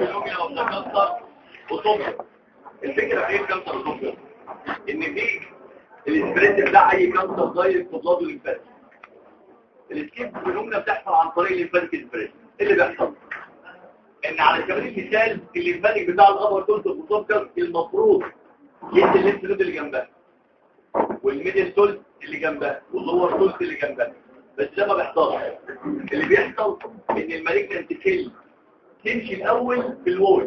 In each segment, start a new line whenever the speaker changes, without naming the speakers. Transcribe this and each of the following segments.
فينومينا اوف ذا كانسر اوتوبيا الفكره في ايه كانسر اوتوبيا ان في السبريد بتاع اي كانسر دايركت بلاد والليمفاتيك السكيب فينومينا بتحصل عن طريق الليمفاتيك سبريد ايه اللي بيحصل ان على سبيل المثال الليمفاتيك بتاع الابر تولت اوتوبيا المفروض يدي الليمف نود اللي جنبها والميدل تولت اللي جنبها واللور تولت اللي جنبها بس ده ما بيحصلش اللي بيحصل ان المالجنت كيل تمشي الاول في الوول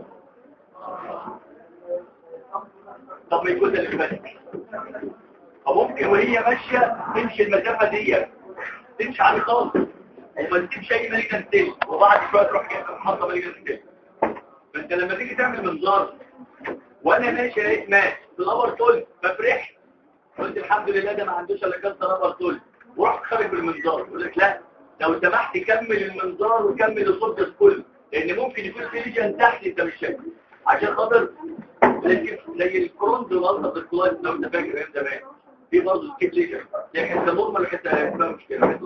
طب ما يكون ده اللي فاتك فممكن وهي ماشيه تمشي المسافه دي تمشي على خالص وما تمشي اي مالجنت كيل وبعد شويه تروح جايبه محطه مالجنت كيل فانت لما تيجي تعمل منظار وانا ماشي لقيت مات في الابر تولت ففرحت قلت الحمد لله ده ما عندوش الا كانسر ابر تولت ورحت خارج بالمنظار يقول لك لا لو سمحت كمل المنظار وكمل الصوت كله لان ممكن يكون في ليجن تحت انت مش شايفه عشان خاطر لكن زي الكرونز والالتر الكلايت لو انت فاكر ايام زمان في برضه سكيب ليجن دي حته نورمال حته ما مشكله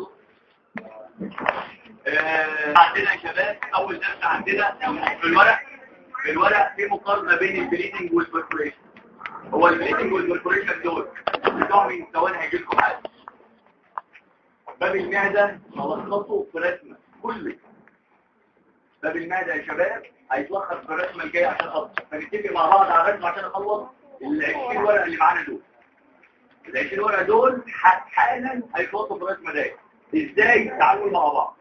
آه عندنا يا شباب اول درس عندنا في الورق في الورق في مقارنه بين البليدنج والبرفوريشن هو البليدنج والبرفوريشن دول بتوع من ثواني هيجي لكم حاجه باب المعدة ملخصه في رسمة كله باب المعدة يا شباب هيتلخص في الرسمة الجاية عشان خلص فنتفق مع بعض على الرسمة عشان اخلص ال 20 ورقة اللي معانا دول ال 20 ورقة دول حالا هيخلصوا في الرسمة دي ازاي تعامل مع بعض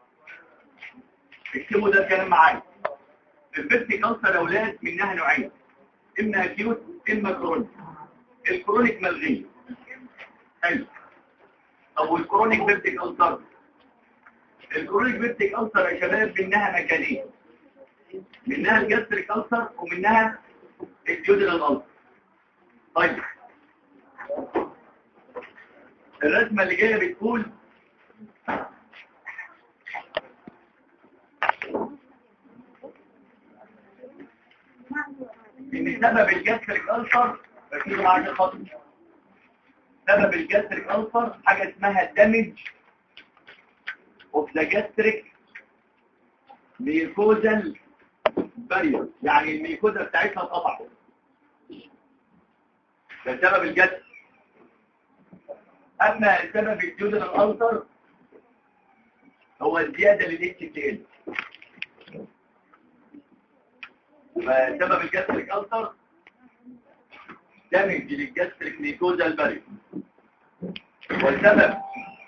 اكتبوا ده الكلام معايا البيبتي كانسر يا اولاد منها نوعين اما اكيوت اما كرونيك الكرونيك ملغي حلو طب والكرونيك بيبتيك ألسر الكرونيك بيبتيك ألسر يا شباب منها مكانين منها الجاستريك ألسر ومنها الجودرال ألسر طيب الرسمة اللي جاية بتقول ان سبب الجاستريك ألسر ركزوا معايا خطوة سبب الجاستريك ألسر حاجة اسمها damage of the gastric mucosal barrier يعني الميكوزا بتاعتها اتقطعت ده سبب الجسر أما سبب الجودنال ألسر هو الزيادة لل HTL فسبب الجاستريك ألسر دامج للجاستريك ميكوزا البري والسبب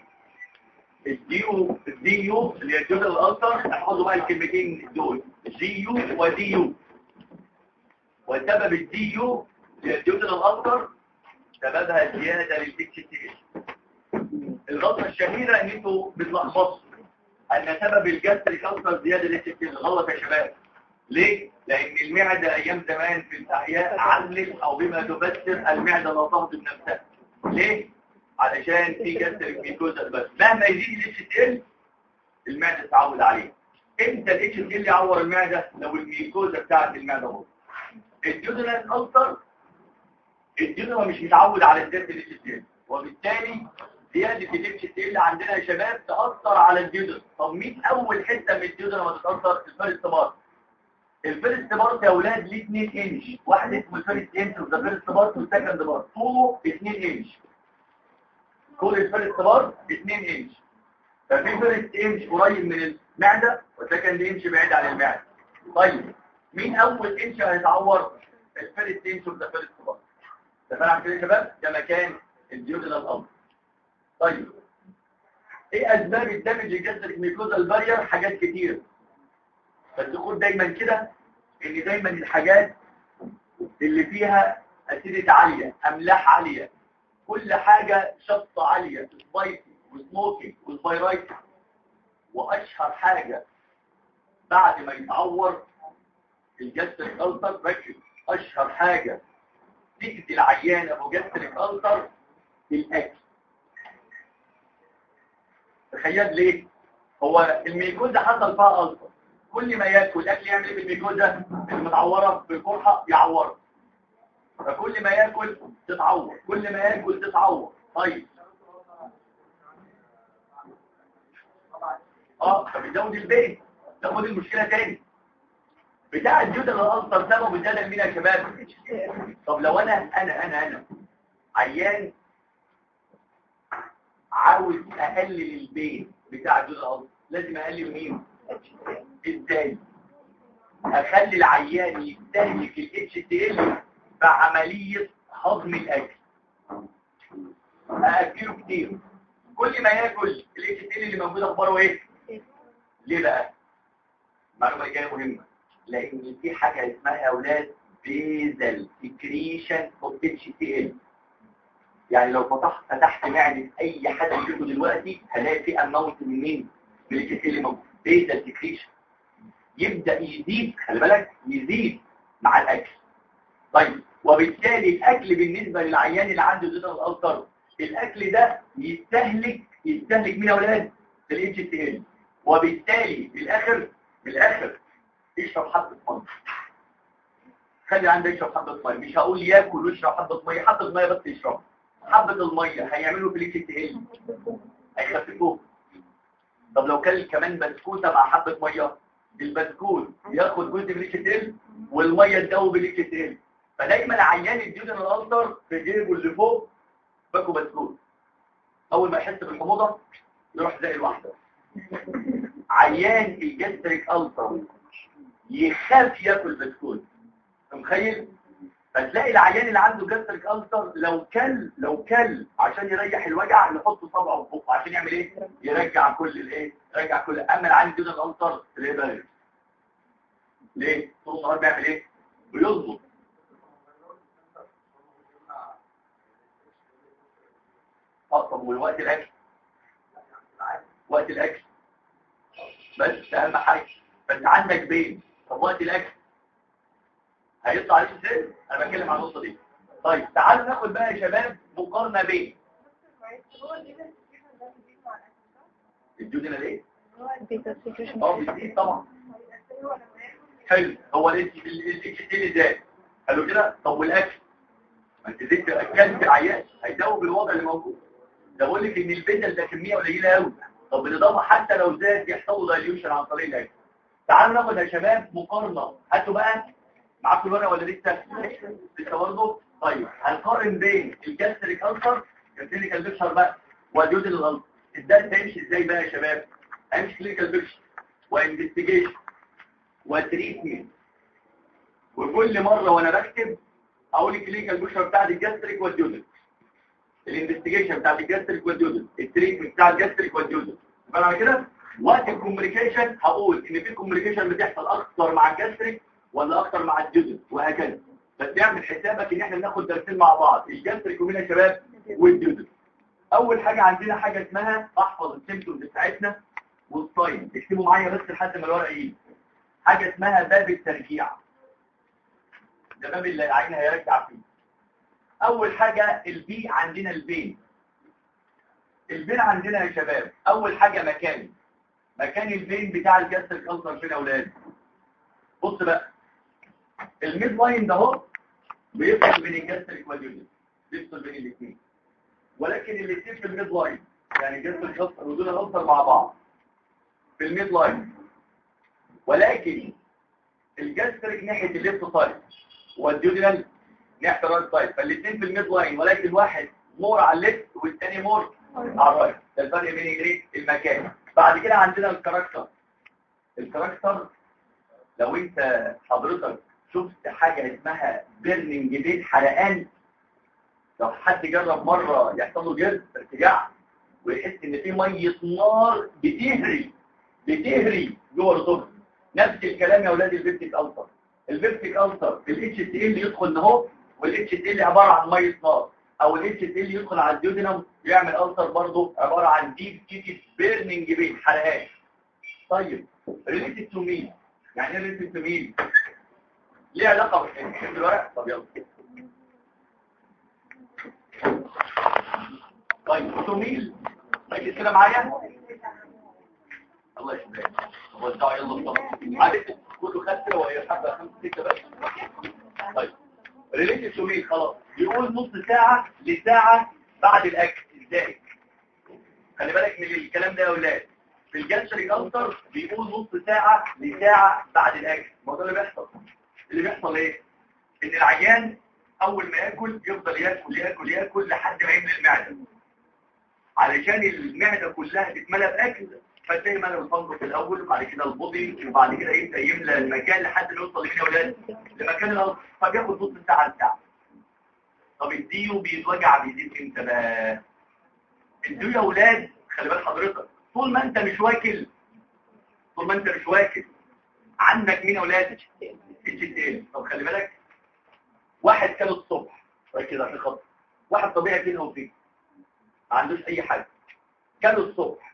الديو الديو اللي هي الجزء الألسر احفظوا بقى الكلمتين دول ديو وديو والسبب الديو اللي هي الجزء الألسر سببها زيادة للاتش تي الغلطة الشهيرة ان انتوا بتلخبطوا ان سبب الجاستريك ألسر زيادة للاتش تي غلط يا شباب ليه؟ لأن المعدة أيام زمان في الأحياء علم أو بما تفسر المعدة لا تهضم نفسها ليه؟ علشان في جاستريك ميكوزا بس مهما يزيد ال HCl المعدة تتعود عليه امتى ال HCl يعور المعدة؟ لو الميكوزا بتاعت المعدة برضه الجدران ألسر الجدران مش متعود على زيادة ال HCl وبالتالي زيادة ال HCl عندنا يا شباب تأثر على الجدران طب مين أول حتة من الجدران ما تتأثر؟ الفيرست بارت الفيرست بارت يا اولاد ليه 2 انش واحد اسمه الفيرست انش وده فيرست بارت والسكند بارت طوله 2 انش طول الفيرست بارت 2 انش ففي فيرست انش قريب من المعده والسكند انش بعيد عن المعده طيب مين اول انش هيتعور الفيرست انش وده فيرست بارت تفهم كده يا شباب ده مكان الديودنال الامر طيب ايه اسباب الدمج الجسدي ميكوزا البارير حاجات كتير بس خد دايما كده ان دايما الحاجات اللي فيها اسيدة عالية املاح عالية كل حاجة شطة عالية سبايسي وسموكي وسبايرايتي واشهر حاجة بعد ما يتعور الجاستريك ألسر ركز اشهر حاجة تأذي العيان ابو جاستريك ألسر الاكل تخيل ليه هو الميكوزا حصل فيها ألسر كل ما ياكل الاكل يعمل ايه بالميكوزا المتعوره بالقرحه يعوره فكل ما ياكل تتعور كل ما ياكل تتعور طيب اه فبتزود البيت تاخد المشكله تاني بتاع الجدل الألسر سببه بالجدل مين يا شباب طب لو أنا أنا أنا أنا عيان عاوز أقلل البين بتاع الجدل الألسر لازم أقلل مين إزاي أخلي العيان يستهلك ال HTL بعملية هضم الأكل أأكله كتير كل ما ياكل ال HTL اللي موجود أخباره إيه ليه بقى معلومة جاية مهمة لان في حاجة اسمها يا اولاد بيزل سكريشن اوف اتش تي ال يعني لو فتحت فتحت معدة اي حد يشوفه دلوقتي هلاقي في اماونت من مين من الاتش تي ال موجود بيزل سكريشن يبدا يزيد خلي بالك يزيد مع الاكل طيب وبالتالي الاكل بالنسبه للعيان اللي عنده زيادة الالتر الاكل ده يستهلك يستهلك مين يا اولاد الاتش تي ال وبالتالي بالاخر بالاخر يشرب حبة مية خلي عندك يشرب حبة مية مش هقول ياكل ويشرب حبة مية حبة مية بس يشرب حبة المية هيعملوا بليك تقل هيخففوه طب لو كان كمان بسكوتة مع حبة مية البسكوت ياخد جزء بليك تقل والمية تدوب بليك تقل فدايما عيان الديودن الالتر في جيبه اللي فوق باكو بسكوت اول ما يحس بالحموضة يروح زي الواحدة عيان الجستريك التر يخاف ياكل بسكوت متخيل فتلاقي العيان اللي عنده جاستريك ألسر لو كل لو كل عشان يريح الوجع يحط صبعه في بقه عشان يعمل ايه يرجع كل الايه يرجع كل اما اللي عنده جاستريك ألسر ليه بقى ليه طول النهار بيعمل ايه بيظبط طب والوقت الاكل وقت الاكل بس اهم حاجه فانت عندك بين طب وقت الاكل هيطلع عليك ازاي انا بتكلم عن النقطه دي طيب تعالوا ناخد بقى يا شباب مقارنه بين الجودنا ليه اه بيزيد طبعا حلو هو الاتش تي ازاي قالوا كده طب والاكل ما انت زدت اكلت العيان هيدوب الوضع اللي موجود ده بقول لك ان البدل ده كميه قليله قوي طب بالاضافه حتى لو زاد يحصل له دايليوشن عن طريق الاكل تعالوا ناخد يا شباب مقارنه هاتوا بقى معاكم الورقه ولا لسه لسه برضه طيب هنقارن بين الجاستريك ألسر الكلينيكال بيكشر بقى والجودن الغلط ازاي هيمشي ازاي بقى يا شباب هيمشي كلينيكال بيكشر وانفستيجيشن وتريتمنت وكل مره وانا بكتب اقول الكلينيكال بيكشر بتاع الجاستريك والجودن الانفستيجيشن بتاع الجاستريك والجودن التريتمنت بتاع الجاستريك والجودن يبقى على كده وقت الكوميونيكيشن هقول ان في كوميونيكيشن بتحصل اكتر مع الجاستريك ولا اكتر مع الجدد وهكذا بس اعمل حسابك ان احنا بناخد درسين مع بعض الجاستريك ومين يا شباب والجدد اول حاجه عندنا حاجه اسمها احفظ السيمتومز بتاعتنا والساين اكتبوا معايا بس لحد ما الورق يجي حاجه اسمها باب الترجيع ده باب اللي العين هيرجع فيه اول حاجه البي عندنا البين البين عندنا يا شباب اول حاجه مكان مكان البين بتاع الجاستريك ألسر فين يا اولاد بص بقى الميد لاين ده اهو بيفصل بين الجاستريك واليونين بيفصل بين الاثنين ولكن الاثنين في الميد لاين يعني الجاستريك ألسر ودول الألسر مع بعض في الميد لاين ولكن الجاستريك ناحية الليفت سايد والديودينال ناحية الرايت سايد فالاثنين في الميد لاين ولكن واحد مور على الليفت والثاني مور على الرايت ده الفرق بين ايه المكان بعد كده عندنا الكاركتر الكاركتر لو انت حضرتك شفت حاجة اسمها بيرنينج بيت حرقان لو حد جرب مرة يحصل له جرد ارتجاع ويحس ان في مية نار بتهري بتهري جوه الرطوبة نفس الكلام يا اولاد البيبتيك ألسر البيبتيك ألسر الاتش تي ال يدخل اهو والاتش تي ال عبارة عن مية نار او الاتش تي ال يدخل على الديودينم يعمل ألسر برضه عبارة عن ديب تيتي بيرنينج بيت حرقان طيب ريليتد تو مين يعني ايه ريليتد تو مين ليه علاقة بالحين الورق طب يلا طيب توميل ركز كده معايا الله يشفيك وزعوا يلا الصف عادة كله خد كده وهي حبة خمسة ستة بس طيب ريليتد توميل خلاص يقول نص ساعة لساعة بعد الأكل ازاي خلي بالك من الكلام ده يا أولاد في الجاستريك ألسر بيقول نص ساعة لساعة بعد الأكل ما ده اللي بيحصل اللي بيحصل ايه ان العيان اول ما ياكل يفضل ياكل ياكل ياكل لحد ما يملى المعدة علشان المعدة كلها تتملى بأكل فتلاقي ملى الفندق في الأول وبعد كده البضي وبعد كده يبدأ يملى المكان لحد ما يوصل لمين يا ولاد لمكان الأرض فبياخد نص ساعة ساعة طب الديو بيتوجع بيزيد امتى بقى الديو يا ولاد خلي بال حضرتك طول ما انت مش واكل طول ما انت مش واكل عندك مين يا ولاد الجتين طب خلي بالك واحد كان الصبح كده في خط واحد طبيعي فين او فين ما عندوش اي حاجه كان الصبح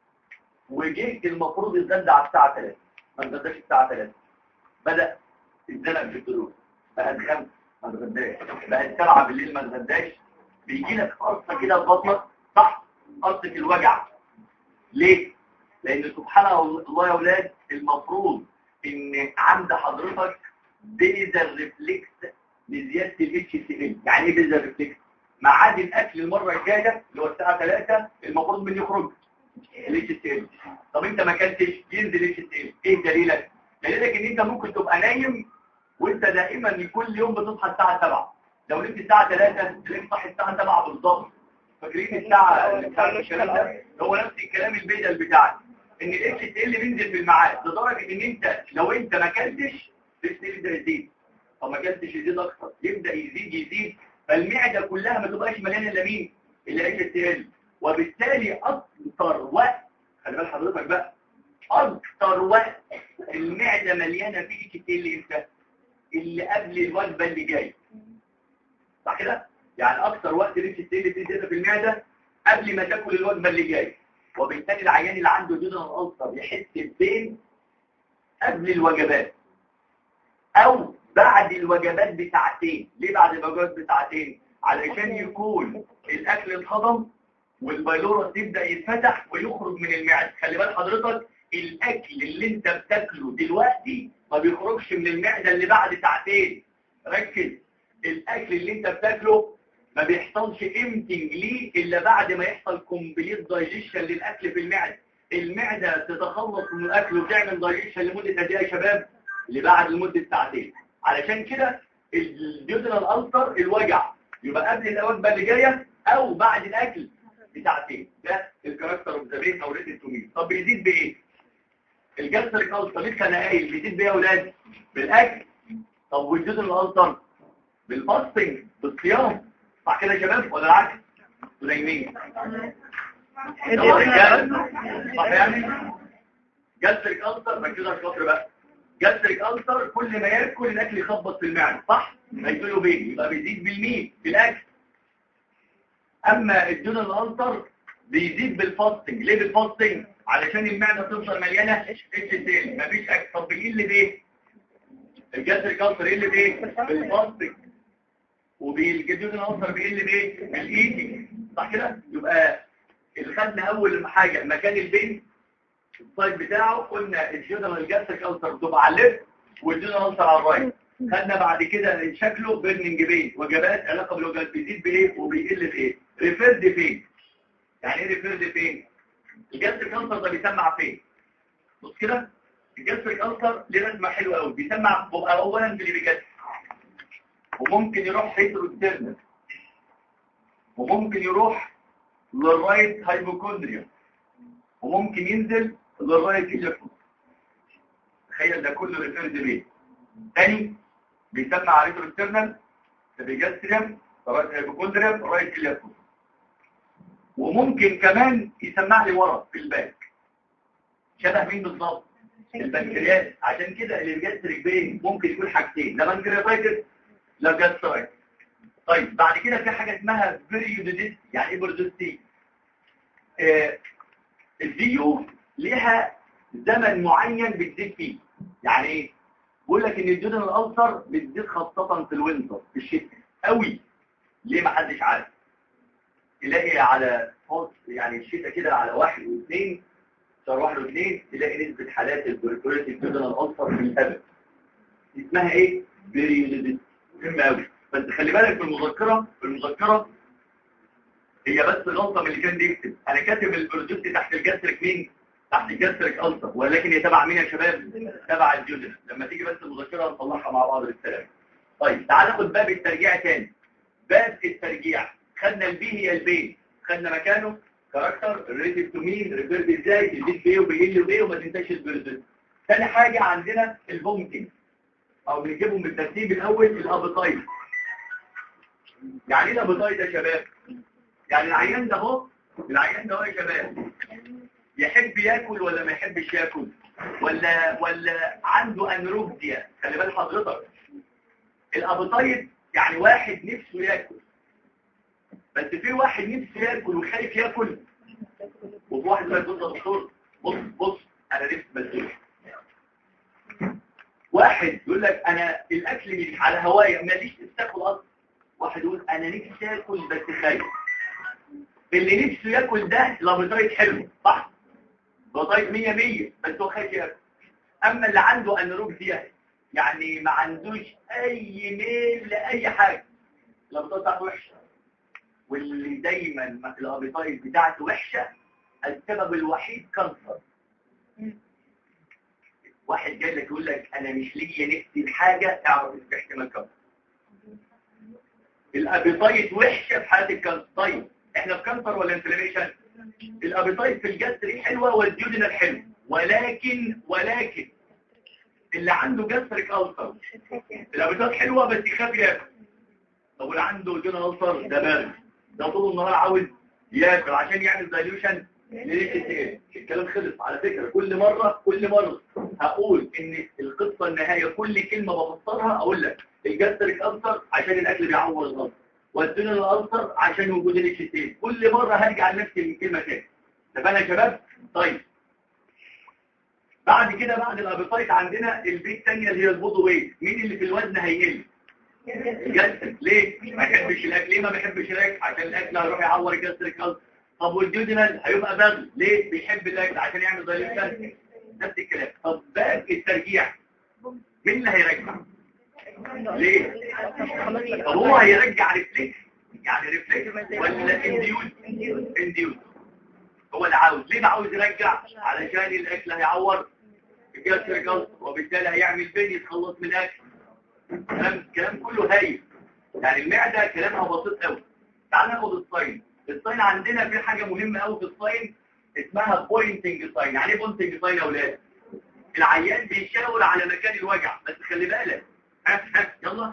وجه المفروض يتغدى على الساعه 3 ما اتغداش الساعه 3 بدا يتزنق في الدروس بقى خمسة ما اتغداش بقى 7 بالليل ما اتغداش بيجي لك قرصه كده في بطنك صح قرصه الوجع ليه لان سبحان الله يا اولاد المفروض ان عند حضرتك بيزل ريفلكس لزياده الاتش سي ال يعني ايه بيزل ريفلكس ميعاد الاكل المره الجايه اللي هو الساعه 3 المفروض من يخرج الاتش سي ال طب انت ما اكلتش ينزل الاتش سي ال ايه دليلك دليلك ان انت ممكن تبقى نايم وانت دائما كل يوم بتصحى الساعه 7 لو نمت الساعه 3 تلاقيك صاحي الساعه 7 بالظبط فاكرين الساعه بتاع الكلام ده هو نفس الكلام البيدل بتاعك ان الاتش تي ال بينزل في الميعاد لدرجه ان انت لو انت ما اكلتش الاتش تي ال يزيد طب ما اكلتش يزيد اكتر يبدا يزيد يزيد فالمعده كلها ما تبقاش مليانه الا مين الا اتش تي ال وبالتالي اكتر وقت خلي بال حضرتك بقى اكتر وقت المعده مليانه فيه اتش تي ال امتى اللي قبل الوجبه اللي جايه صح كده يعني اكتر وقت الاتش تي ال بتزيد في المعده قبل ما تاكل الوجبه اللي جايه وبالتالي العيان اللي عنده جدران الألسر يحس بين قبل الوجبات أو بعد الوجبات بساعتين ليه بعد الوجبات بساعتين؟ علشان يكون الأكل اتهضم والبايلورس يبدأ يتفتح ويخرج من المعدة خلي بال حضرتك الأكل اللي انت بتاكله دلوقتي ما بيخرجش من المعدة اللي بعد ساعتين ركز الأكل اللي انت بتاكله ما بيحصلش امتنج ليه الا بعد ما يحصل كومبليت دايجيشن للاكل في المعده المعده تتخلص من الاكل وتعمل دايجيشن لمده قد ايه يا شباب لبعد لمده ساعتين علشان كده الجدرال الالتر الوجع يبقى قبل الوجبه اللي جايه او بعد الاكل بساعتين ده الكاركتر اوف ذا بين او ريتد تو مي طب بيزيد بايه الجاستريك الالتر لسه انا قايل بيزيد بايه يا اولاد بالاكل طب والجدرال الالتر بالفاستنج بالصيام صح كده يا شباب ولا العكس نايمين صح يعني جاستريك ألسر ركزوا على الشطر بقى جاستريك ألسر كل ما ياكل الاكل يخبط في المعده صح هيجيله بيه يبقى بيزيد بالمين بالاكل اما الدون الألسر بيزيد بالفاستنج ليه بالفاستنج علشان المعده تفضل مليانه اتش سيل مفيش اكل طب بيقل بايه الجاستريك ألسر يقل بايه بالفاستنج وبالجدود الأنصر بيقل بايه؟ بالإيدي صح كده؟ يبقى اللي خدنا أول حاجة مكان البين السايد بتاعه قلنا الجدول الجاستريك أنصر بتبقى على الليفت والجدول الأنصر على الرايت خدنا بعد كده شكله بيرنينج بين وجبات علاقة بالوجبات بيزيد بإيه وبيقل بإيه؟ ريفيرد فين؟ يعني إيه ريفيرد فين؟ الجاستريك أنصر ده بيسمع فين؟ بص كده الجاستريك أنصر ليه رسمة حلوة قوي بيسمع بيبقى أولا في اللي وممكن يروح هيتروكتيرنال وممكن يروح للرايت هايبوكوندريا وممكن ينزل للرايت إليكتروس تخيل ده كله ريفيرد بيه تاني بيسمع ريتروكتيرنال بيجاستريم رايت هايبوكوندريا رايت إليكتروس وممكن كمان يسمع لي ورا في الباك شبه مين بالظبط البنكرياس عشان كده الجاستريك بين ممكن يكون حاجتين لا بنكرياتايتس لا جاسترايت طيب بعد كده في حاجة اسمها بريوديست يعني ايه بريوديستي آه الديو ليها زمن معين بتزيد فيه يعني ايه بقول لك ان الجدن الالسر بتزيد خاصة في الوينتر في الشتاء قوي ليه ما حدش عارف تلاقي على يعني الشتاء كده على واحد واثنين شهر واحد واثنين تلاقي نسبة حالات البريكوريتي الجدن الالسر في الابد اسمها ايه بريوديست مهم قوي بس خلي بالك في المذكرة في المذكرة هي بس غلطة من اللي كان بيكتب انا كاتب البروجكت تحت الجاستريك مين تحت الجاستريك ألسر ولكن هي تبع مين يا شباب تبع الجدر لما تيجي بس المذكرة نطلعها مع بعض بالسلام طيب تعال ناخد باب الترجيع تاني باب الترجيع خدنا البي هي البين خدنا مكانه كاركتر ريليتيف تو مين ريفيرد ازاي البيت بيه وبيقل وبيه وما تنساش البيرزن ثاني حاجة عندنا الفومتنج او بنجيبهم بالترتيب الاول الابيتايت يعني ايه الابيتايت يا شباب يعني العيان ده اهو العيان ده اهو يا شباب يحب ياكل ولا ما يحبش ياكل ولا ولا عنده انروبديا خلي بال حضرتك الابيتايت يعني واحد نفسه ياكل بس في واحد نفسه ياكل وخايف ياكل وفي واحد ما يقول دكتور بص بص انا نفسي بس واحد يقول لك انا الاكل مش على هوايا ماليش تاكل اصلا واحد يقول انا نفسي اكل بس خايف اللي نفسه ياكل ده لابيتايت حلو صح لابيتايت 100 100 بس هو خايف ياكل اما اللي عنده انوركسيا يعني ما عندوش اي ميل لاي حاجه الابيتايت بتاعته وحشه واللي دايما الابيتايت بتاعته وحشه السبب الوحيد كانسر واحد جاي لك يقول لك انا مش ليا نفسي الحاجه اعرف ان في احتمال كانسر الابيتايت وحشه في حاله الكانسر طيب احنا في كانسر ولا انفلاميشن الابيتايت في الجاستري حلوه والديودينال حلو ولكن ولكن اللي عنده جاستريك ألسر الابيتايت حلوه بس يخاف ياكل طب اللي عنده ديودينال ألسر ده بارد ده طول النهار عاوز ياكل عشان يعمل دايلوشن الكلام خلص على فكرة كل مرة كل مرة هقول ان القصة النهاية كل كلمة بفصلها اقول لك الجاستريك ألسر عشان الاكل بيعور الغلط والدين الألسر عشان وجود الاتشتين كل مرة هرجع لنفس الكلمة تاني تبقى يا شباب طيب بعد كده بعد الابيتايت عندنا البيت الثانيه اللي هي البودو ويت مين اللي في الوزن هيقل الجاستريك ليه ما بيحبش الاكل ليه ما بيحبش الاكل عشان الاكل هيروح يعور الجاستريك ألسر طب والديودينال هيبقى بغل ليه بيحب الاكل عشان يعمل دايليشن نفس الكلام طب باب الترجيع مين اللي هيرجع ليه طب هو هيرجع ريفلكس يعني ريفلكس ولا انديوز انديوز هو اللي عاوز ليه عاوز يرجع علشان الاكل هيعور الجسر قلب وبالتالي هيعمل بين يتخلص من الاكل كلام كلام كله هايف يعني المعده كلامها بسيط قوي تعال ناخد الصين الصين عندنا في حاجة مهمة قوي في الصين اسمها بوينتنج ساين يعني ايه بوينتنج ساين يا اولاد العيان بيشاور على مكان الوجع بس خلي بالك ها ها يلا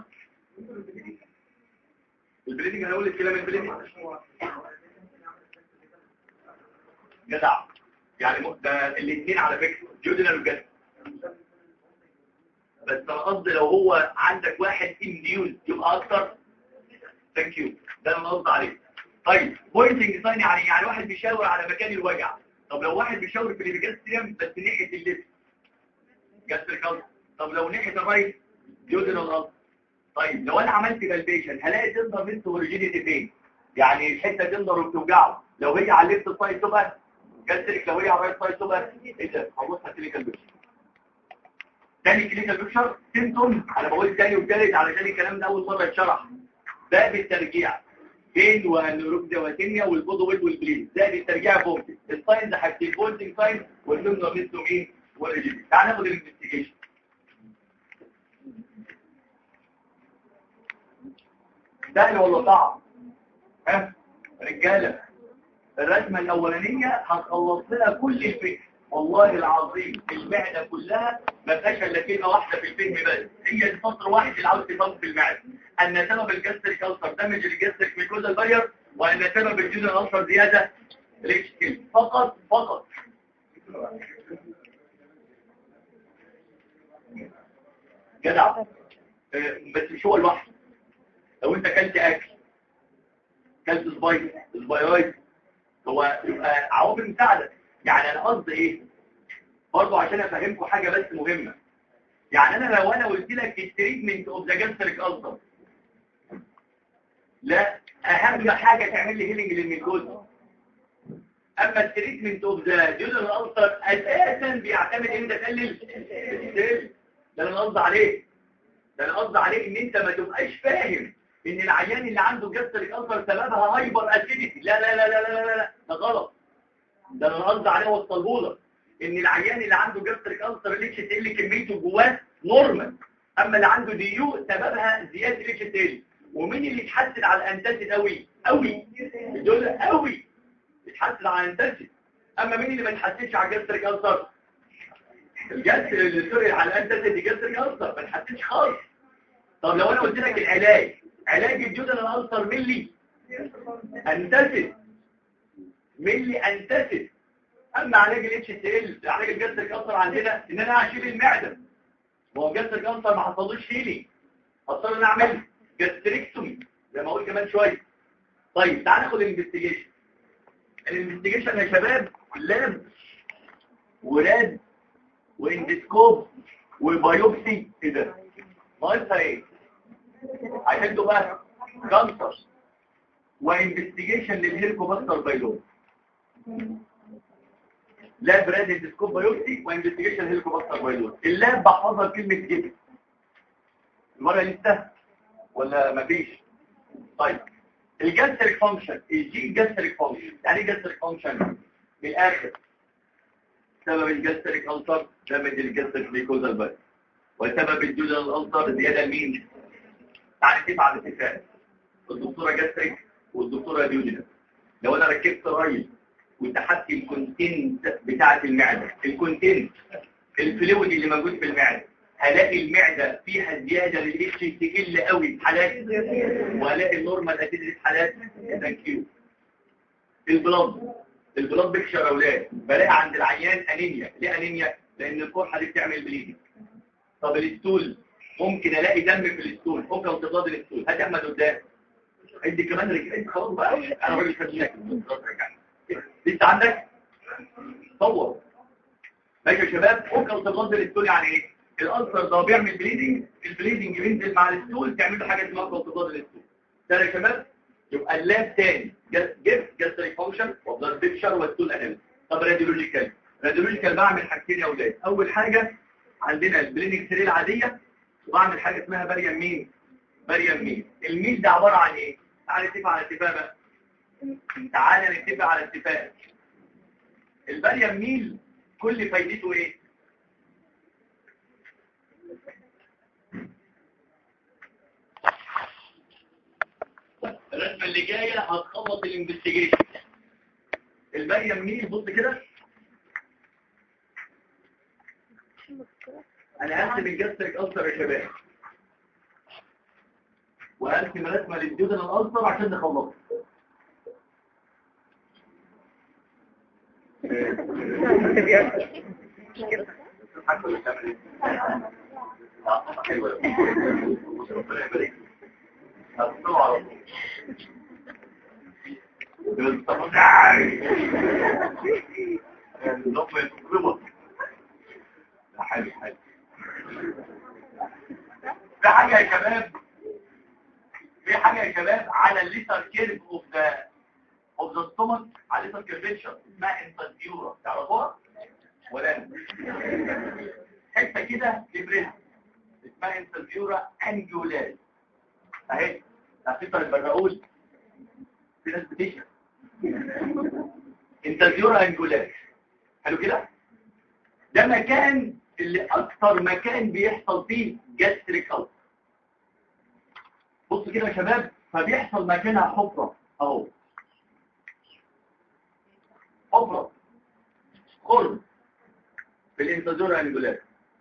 البليدنج هنقول الكلام البليدنج جدع يعني ده الاثنين على فكرة جودنال وجد بس انا قصدي لو هو عندك واحد انديوز يبقى اكتر ثانك يو ده انا قصدي عليه طيب بوينتنج ساين يعني يعني واحد بيشاور على مكان الوجع طب لو واحد بيشاور في الجاستريم بس ناحيه الليفت جاستريك طب لو ناحيه الرايت يودنال الارض طيب لو انا عملت بالبيشن هلاقي تندر من هوريجينيتي فين يعني الحته تندر وبتوجعه لو هي على الليفت سايد تبقى جاستريك لو هي على الرايت سايد تبقى ايه ده هبص كلينيكال بيكشر تاني كلينيكال بيكشر سيمتوم انا بقول تاني وتالت علشان الكلام ده اول مره اتشرح باب الترجيع بين والنيوروكسيا واتينيا والبودو ويد والبليد زائد الترجيع فومتنج الساينز حاجتين فولتنج ساين والنمنو ميستو مين والريجيبي تعال ناخد الانفستيجيشن سهل ولا صعب ها رجاله الرسمه الاولانيه هتخلص لنا كل الفكر والله العظيم المعده كلها ما فيهاش الا كلمه واحده في الفهم بس هي السطر واحد اللي عاوز تفهمه في المعده ان سبب الجاستريك ألسر دمج الجاستريك ميكوزا بارير وان سبب الجزء الألسر زياده ريشتل فقط فقط جدع بس مش هو لوحده لو انت كلت اكل كلت سبايس سبايرايز هو يبقى عوامل مساعده يعني انا قصدي ايه برضه عشان افهمكم حاجه بس مهمه يعني انا لو انا قلت لك التريتمنت اوف ذا جاستريك ألسر لا اهم حاجة تعمل لي هيلينج للميكوز اما التريتمنت اوف ذا جزء الالسر اساسا بيعتمد ان انت تقلل السيل ده انا قصدي عليه ده انا قصدي عليه ان انت ما تبقاش فاهم ان العيان اللي عنده جاستريك ألسر سببها هايبر اسيديتي لا لا لا لا لا لا لا ده غلط ده انا قصدي عليه وصلهولك ان العيان اللي عنده جاستريك ألسر الاتش تي ال كميته جواه نورمال اما اللي عنده دي يو سببها زياده الاتش تي ال ومين اللي يتحسن على الانتاسيد قوي قوي دول قوي يتحسن على الانتاسيد اما مين اللي ما يتحسنش على الجاستريك ألسر الجاستريك سوري على الانتاسيد جاستريك ألسر ما يتحسنش خالص طب لو انا قلت لك العلاج علاج الجدل الألسر ملي انتاسيد ملي انتاسيد اما علاج الاتش تي ال علاج الجاستريك ألسر عندنا ان انا هشيل المعده ما هو جاستريك ألسر ما حصلوش شيلي اضطر ان اعمل جاستريكتومي زي ما اقول كمان شويه طيب تعال ناخد الانفستيجيشن الانفستيجيشن يا شباب لاب وراد واندسكوب وبايوبسي ايه ده ناقصها ايه عشان تبقى كانسر وانفستيجيشن للهيلكوباستر بايلوم لاب راد اندسكوب بايوبسي وانفستيجيشن هيلكوباستر بايلوم اللاب بحفظها كلمه جبن المره لسه ولا مفيش طيب الجاستريك فانكشن الجي جاستريك فانكشن يعني ايه جاستريك فانكشن من الاخر سبب الجاستريك ألسر دامج الجاستريك ميكوزال بس وسبب الجدل الألسر زيادة مين تعالى كيف على الاتفاق الدكتورة جاستريك والدكتورة ديوجينا لو انا ركبت ريل وسحبت الكونتنت بتاعة المعدة الكونتنت الفلويد اللي موجود في المعدة هلاقي المعدة فيها زيادة للإتش تقل قوي في حالات وهلاقي النورمال أتدري في حالات ثانك البلاد البلاد بيكشر أولاد بلاقي عند العيان أنيميا ليه أنيميا؟ لأن القرحة دي بتعمل بليدنج طب الستول ممكن ألاقي دم في الستول ممكن انتقاد الستول هات أحمد قدام ادي كمان رجلين خلاص بقى أنا راجل فشلك لسه عندك صور ماشي يا شباب ممكن انتقاد الستول يعني ايه؟ الألسر ده بيعمل بليدنج البليدنج بينزل مع الستول تعمل له حاجه اسمها انتقاد الستول ده يا شباب يبقى اللاب تاني جيب جاستريك فانكشن وبلاد بيكشر والستول اناليز طب راديولوجيكال راديولوجيكال بعمل حاجتين يا اولاد اول حاجه عندنا البليدنج سرير العاديه وبعمل حاجه اسمها باريم مين باريم مين الميل ده عباره عن ايه تعالى نتفق على اتفاق بقى تعالى نتفق على اتفاق الباريم ميل كل فايدته ايه الرسمه اللي جايه هتخلص الانفستيجيشن الباقي مين بص كده انا هرسم الجاستريك ألسر يا شباب وهرسم رسمه للجدن الألسر عشان نخلصها حلو حلو في حاجة يا شباب في حاجة يا شباب على الليتر كيرف اوف ذا اوف ذا ستومك على الليتر كيرفيشر اسمها انترفيورا تعرفوها ولا حته كده لبريد اسمها انترفيورا انجولاز اهي هتفضل البرقول في ناس بتشرب انترفيورا انجولاز حلو كده ده مكان اللي اكتر مكان بيحصل فيه جاستريك ألسر بص كده يا شباب فبيحصل مكانها حفرة اهو حفرة خرم في الانتظار انجولار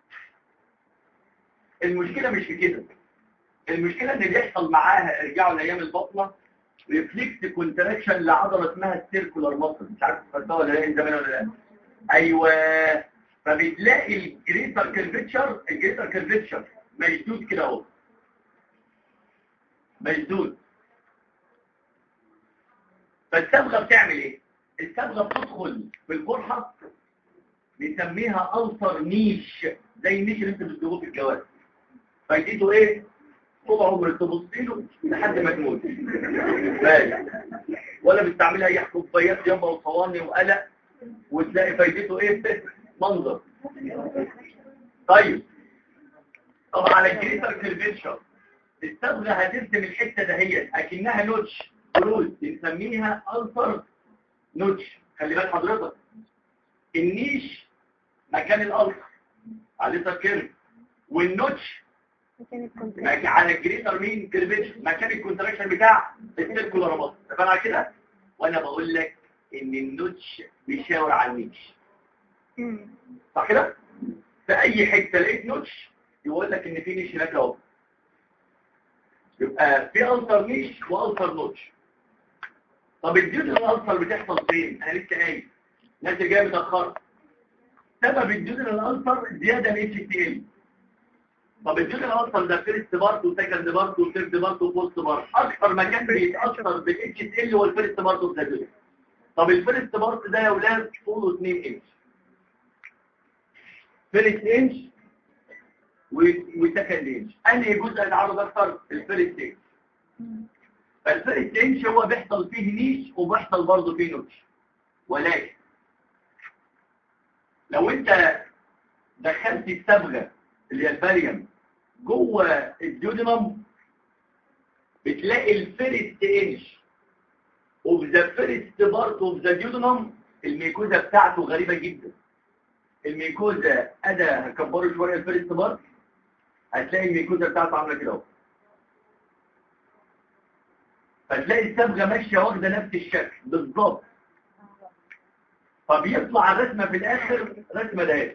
المشكلة مش في كده المشكلة ان بيحصل معاها ارجعوا لايام البطنة ريفلكس كونتراكشن لعضلة اسمها السيركولار ماسل مش عارف تفكرتها ولا لا زمان ولا لا ايوه فبتلاقي الجريتر كيرفتشر الجريتر كيرفتشر مشدود كده اهو مشدود فالصبغه بتعمل ايه الصبغه بتدخل في القرحه بنسميها ألسر نيش زي النيش اللي انت بتجيبوه في الجواز فايدته ايه طول عمرك تبص له لحد ما تموت باين ولا بتستعملها اي كوبايات يابا وصواني وقلق وتلاقي فايدته ايه منظر طيب طب على الجريتر كيرفيتشر الصبغه هترسم الحته دهيت اكنها نوتش بروز بنسميها ألسر نوتش خلي بالك حضرتك النيش مكان الالتر على الليتر كيرف والنوتش
مكان الكونتراكت
مكان على الجريتر مين كيرفيتش مكان الكونتراكشن بتاع السيركولار ماسل فاهم على كده وانا بقول لك ان النوتش بيشاور على النيتش
مم.
صح كده في اي حته لقيت نوتش يقول لك ان في نيش هناك اهو يبقى في التر نيش والتر نوتش طب الديوت الالتر بتحصل فين انا لسه قايل الناس اللي جايه متاخره سبب الديوت الالتر زياده ال اتش تي ال طب الديوت الالتر ده فيرست بارت وسكند بارت وثيرد بارت وفورث بارت اكتر مكان بيتاثر بالاتش تي ال هو الفيرست بارت اوف ذا ديوت طب الفيرست بارت ده يا اولاد طوله 2 انش فيرست انش وسكند انش انهي جزء يتعرض اكتر الفيرست انش
مم.
فالفيرست انش هو بيحصل فيه نيش وبيحصل برضه فيه نوتش ولكن لو انت دخلت الصبغه اللي هي الباريوم جوه الديودينم بتلاقي الفيرست انش اوف ذا فيرست بارت اوف ذا ديودينم الميكوزا بتاعته غريبه جدا الميكوزا ادى هكبره شويه الفيرست بارت هتلاقي الميكوزا بتاعته عامله كده اهو فتلاقي الصبغه ماشيه واخده نفس الشكل بالظبط فبيطلع الرسمه في الاخر رسمه دائريه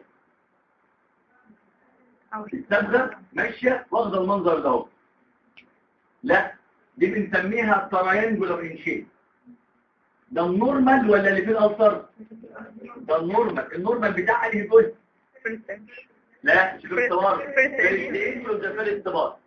أو-
الصبغه ماشيه واخده المنظر ده اهو لا دي بنسميها تراينجولار ان شيب ده النورمال ولا اللي فيه الالتر ده النورمال النورمال بتاع انهي جزء لا مش في اختبار فيرست وده فيرست بار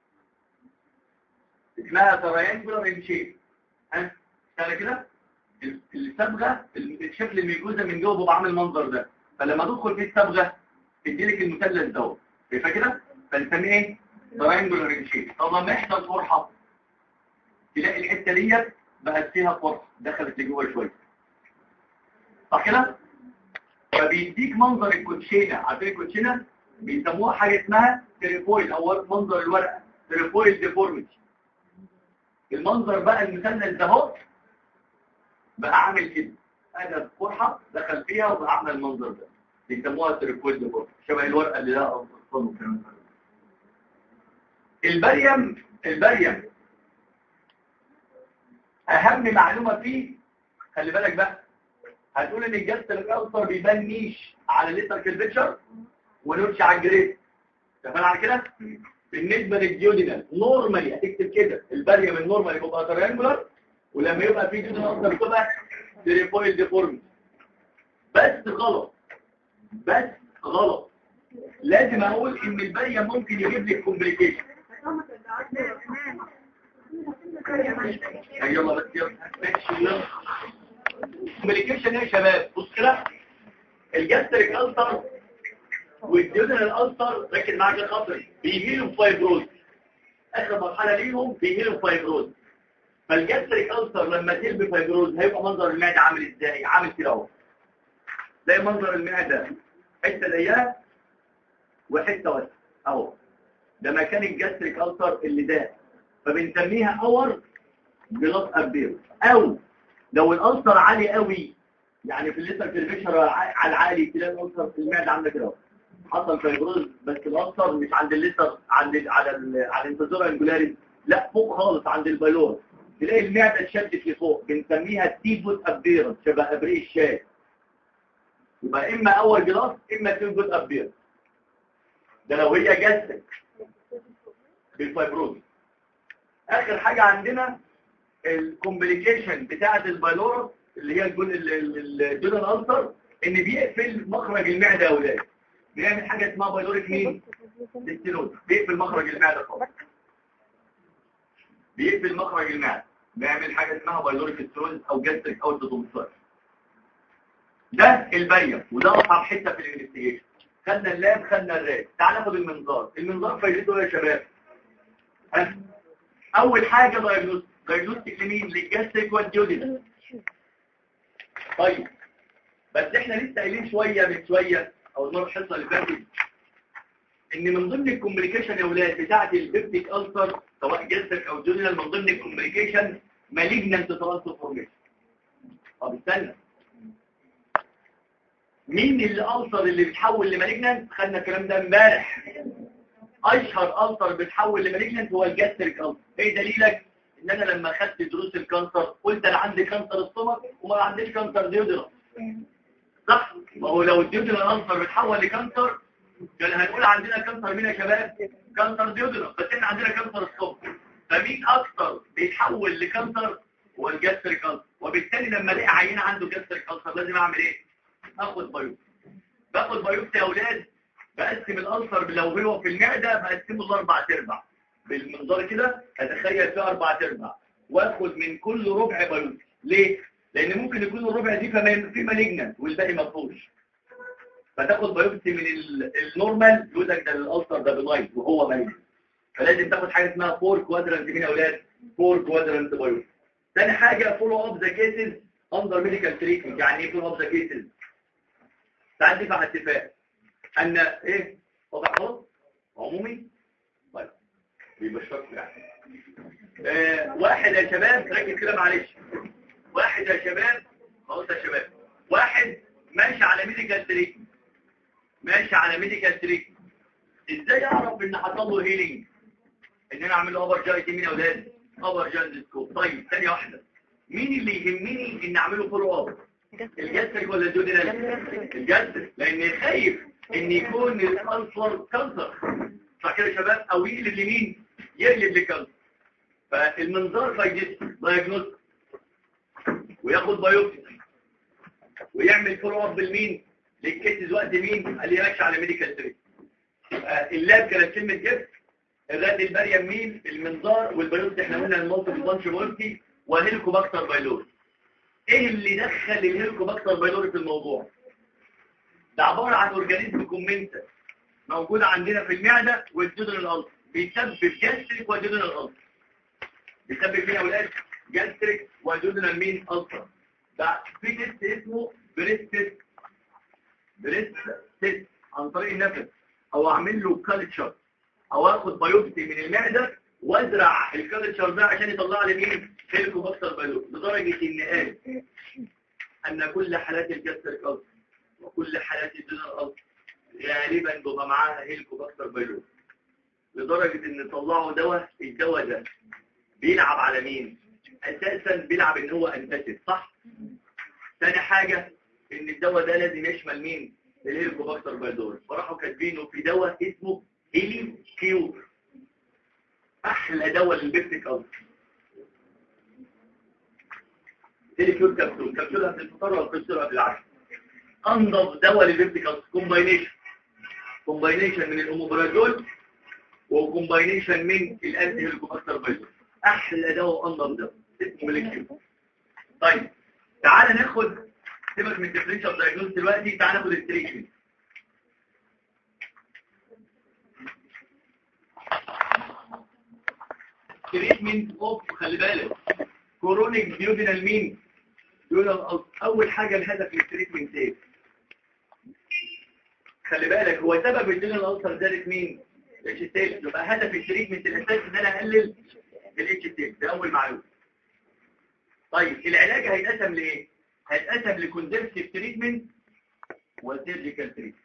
اسمها تراينجولار ان شيب ها كده كده ال- الصبغه ال- الشكل الميجوزا من جوه بيبقى عامل المنظر ده فلما تدخل فيه الصبغه تديلك المثلث ده شايفه كده فنسميه ايه تراينجولار ان شيب طب لما يحصل فرحه تلاقي الحته ديت بقت فيها فرحه دخلت لجوه شويه صح كده فبيديك منظر الكوتشينه عارفين الكوتشينه بيسموها حاجه اسمها تريفويل او منظر الورقه تريفويل ديفورميتي المنظر بقى المثلث ده اهو بقى عامل كده انا فرحه دخل فيها وبقى عامل المنظر ده بيسموها تريفويل ديفورميتي شبه الورقه اللي لها اصلا والكلام ده. البريم البريم اهم معلومه فيه خلي بالك بقى هتقول ان الجلسه الالتر بيبان نيش على الليتر كيرفيتشر ونوتش على الجريد تمام على كده بالنسبه للديودينال نورمالي هتكتب كده الباريوم النورمالي بيبقى تريانجولار ولما يبقى في ديودينال التر بتبقى تريفويل ديفورمي بس غلط بس غلط لازم اقول ان الباريوم ممكن يجيب لك كومبليكيشن يلا بس يلا ماشي يلا كومبليكيشن ايه يا شباب بص كده الجاستريك التر والديودنال الالتر ركز معاك يا خاطر بيميلوا فايبروز اخر مرحله ليهم بيميلوا فايبروز فالجاستريك التر لما تلبي فايبروز هيبقى منظر المعده عامل ازاي عامل كده اهو زي منظر المعده حته ضيقه وحته واسعه اهو ده مكان الجاستريك التر اللي ده فبنسميها اور بلس ابير او لو الالتر عالي قوي يعني في الليتر كيرفيشر على العالي تلاقي الالتر في المعده عامله كده اهو حصل فايبروز بس الالتر مش عند الليتر عند ال على ال على الانتظار انجولاري لا فوق خالص عند البايلور تلاقي المعده اتشدت لفوق بنسميها تيبوت ابيرنس شبه ابريق الشاي يبقى اما اول جلاس اما تيبوت ابيرنس ده لو هي جاستك بالفايبروز اخر حاجه عندنا الكومبليكيشن بتاعه البايلورس اللي هي الجول الدودن الالتر ان بيقفل مخرج المعده يا اولاد بيعمل حاجه اسمها بايلوريك مين ديستينوز بيقفل مخرج المعده خالص بيقفل مخرج المعده بيعمل حاجه اسمها بايلوريك ستروز او جاستريك او تومسر ده البيم وده اصعب حته في الانفستيجيشن خدنا اللاب خدنا الراب تعال ناخد المنظار المنظار فايدته إيه يا شباب ها اول حاجه دايجنوستيك دايجنوستيك لمين للجاستريك والديودين طيب بس احنا لسه قايلين شويه من شويه او المره الحصه اللي فاتت ان من ضمن الكومبليكيشن يا اولاد بتاعه البيبتيك ألسر سواء جاستريك او ديودينال من ضمن الكومبليكيشن مالجنانت ترانسفورميشن طب استنى مين الالسر اللي بيتحول لمالجنانت خدنا الكلام ده امبارح اشهر السر بيتحول لمالجنانت هو الجاستريك السر ايه دليلك ان انا لما خدت دروس الكانسر قلت انا عندي كانسر السtomach وما عنديش كانسر ديودرم صح ما هو لو الديودرم الالسر بيتحول لكانسر كان هنقول عندنا كانسر مين يا شباب كانسر ديودرم بس احنا عندنا كانسر السtomach فمين اكتر بيتحول لكانسر هو الجاستريك كانسر وبالتالي لما الاقي عينه عنده جاستريك كانسر لازم اعمل ايه اخد بايوبسي باخد بايوبسي يا اولاد بقسم الالسر لو هو في المعده بقسمه لاربع ارباع بالمنظار كده اتخيل فيه اربع ارباع واخد من كل ربع بايوبسي ليه لان ممكن يكون الربع دي فما- في مالجنانت والباقي ما فيهوش فتاخد بايوبسي من ال- النورمال يقول لك ده الالسر ده بنايت وهو مالجنانت فلازم تاخد حاجه اسمها فور كوادرنت مين يا اولاد فور كوادرنت بايوبسي ثاني حاجه فولو اب ذا كيسز اندر ميديكال تريتمنت يعني ايه فولو اب ذا كيسز تعال نتفق على اتفاق ان ايه وضع خلاص عمومي طيب يبقى شرط يعني آه واحد يا شباب ركز كده معلش واحد يا شباب خلاص يا شباب واحد ماشي على ميديكال تريتمنت ماشي على ميديكال تريتمنت ازاي اعرف ان حصل له هيلينج ان انا اعمل له ابر جاي مين يا اولاد ابر جاندسكوب طيب ثانيه واحده مين اللي يهمني ان اعمله فولو اب الجسر ولا الجودينال الجسر لان خايف ان يكون الالسر كانسر صح كده يا شباب او يقلب لمين يقلب لكانسر فالمنظار فايدته دايجنوز وياخد بايوبسي ويعمل فولو اب بالمين للكيسز وقت مين اللي ماشي على ميديكال تريت اللاب كانت كلمه جبس الراد البريم مين المنظار والبايوبسي احنا قلنا المالتي بانش بايوبسي وهيلكوباكتر بايلوري ايه اللي دخل الهيلكوباكتر بايلوري في الموضوع ده عبارة عن اورجانيزم كومنتا موجود عندنا في المعدة والجدر الألسر بيسبب جاستريك وجدر الألسر بيسبب مين يا اولاد جاستريك وجدر مين ألسر ده في تيست اسمه بريست تيست بريست تيست عن طريق النفس او اعمل له كالتشر او اخد بايوبسي من المعدة وازرع الكالتشر ده عشان يطلع لي مين هيلكوباكتر بايلوري لدرجة ان قال ان كل حالات الجاستريك ألسر وكل حالات الجنرال ألسر غالبا بيبقى معاها هيلكوباكتر بايلوري لدرجة ان طلعوا دواء الدواء ده بيلعب على مين اساسا بيلعب ان هو انتسب صح ثاني حاجة ان الدواء ده لازم يشمل مين الهيلكوباكتر بايلوري فراحوا كاتبينه في دواء اسمه هيلي كيور احلى دواء للبيبتيك ألسر هيلي كيور كبسول كبسولها في الفطار ولا كبسولها في العشاء انضف دواء للبيبتيك ألسر كومباينيشن كومباينيشن من الاوموبرازول وكومباينيشن من الانتي هيلكوباكتر بايلوري احلى دواء وانضف دواء اسمه ميليكيو طيب تعال ناخد سيبك من الديفرنشال دايجنوز دلوقتي تعال ناخد التريتمنت تريتمنت اوف خلي بالك كورونيك ديودينال مين ديودينال اول حاجه الهدف للتريتمنت ايه خلي بالك هو سبب الديودينال الالسر زادت مين الاتش تيل يبقى هدف التريتمنت الاساسي ان انا اقلل الاتش تيل ده اول معلومه طيب العلاج هيتقسم لايه هيتقسم لكونزرفتيف تريتمنت وسيرجيكال تريتمنت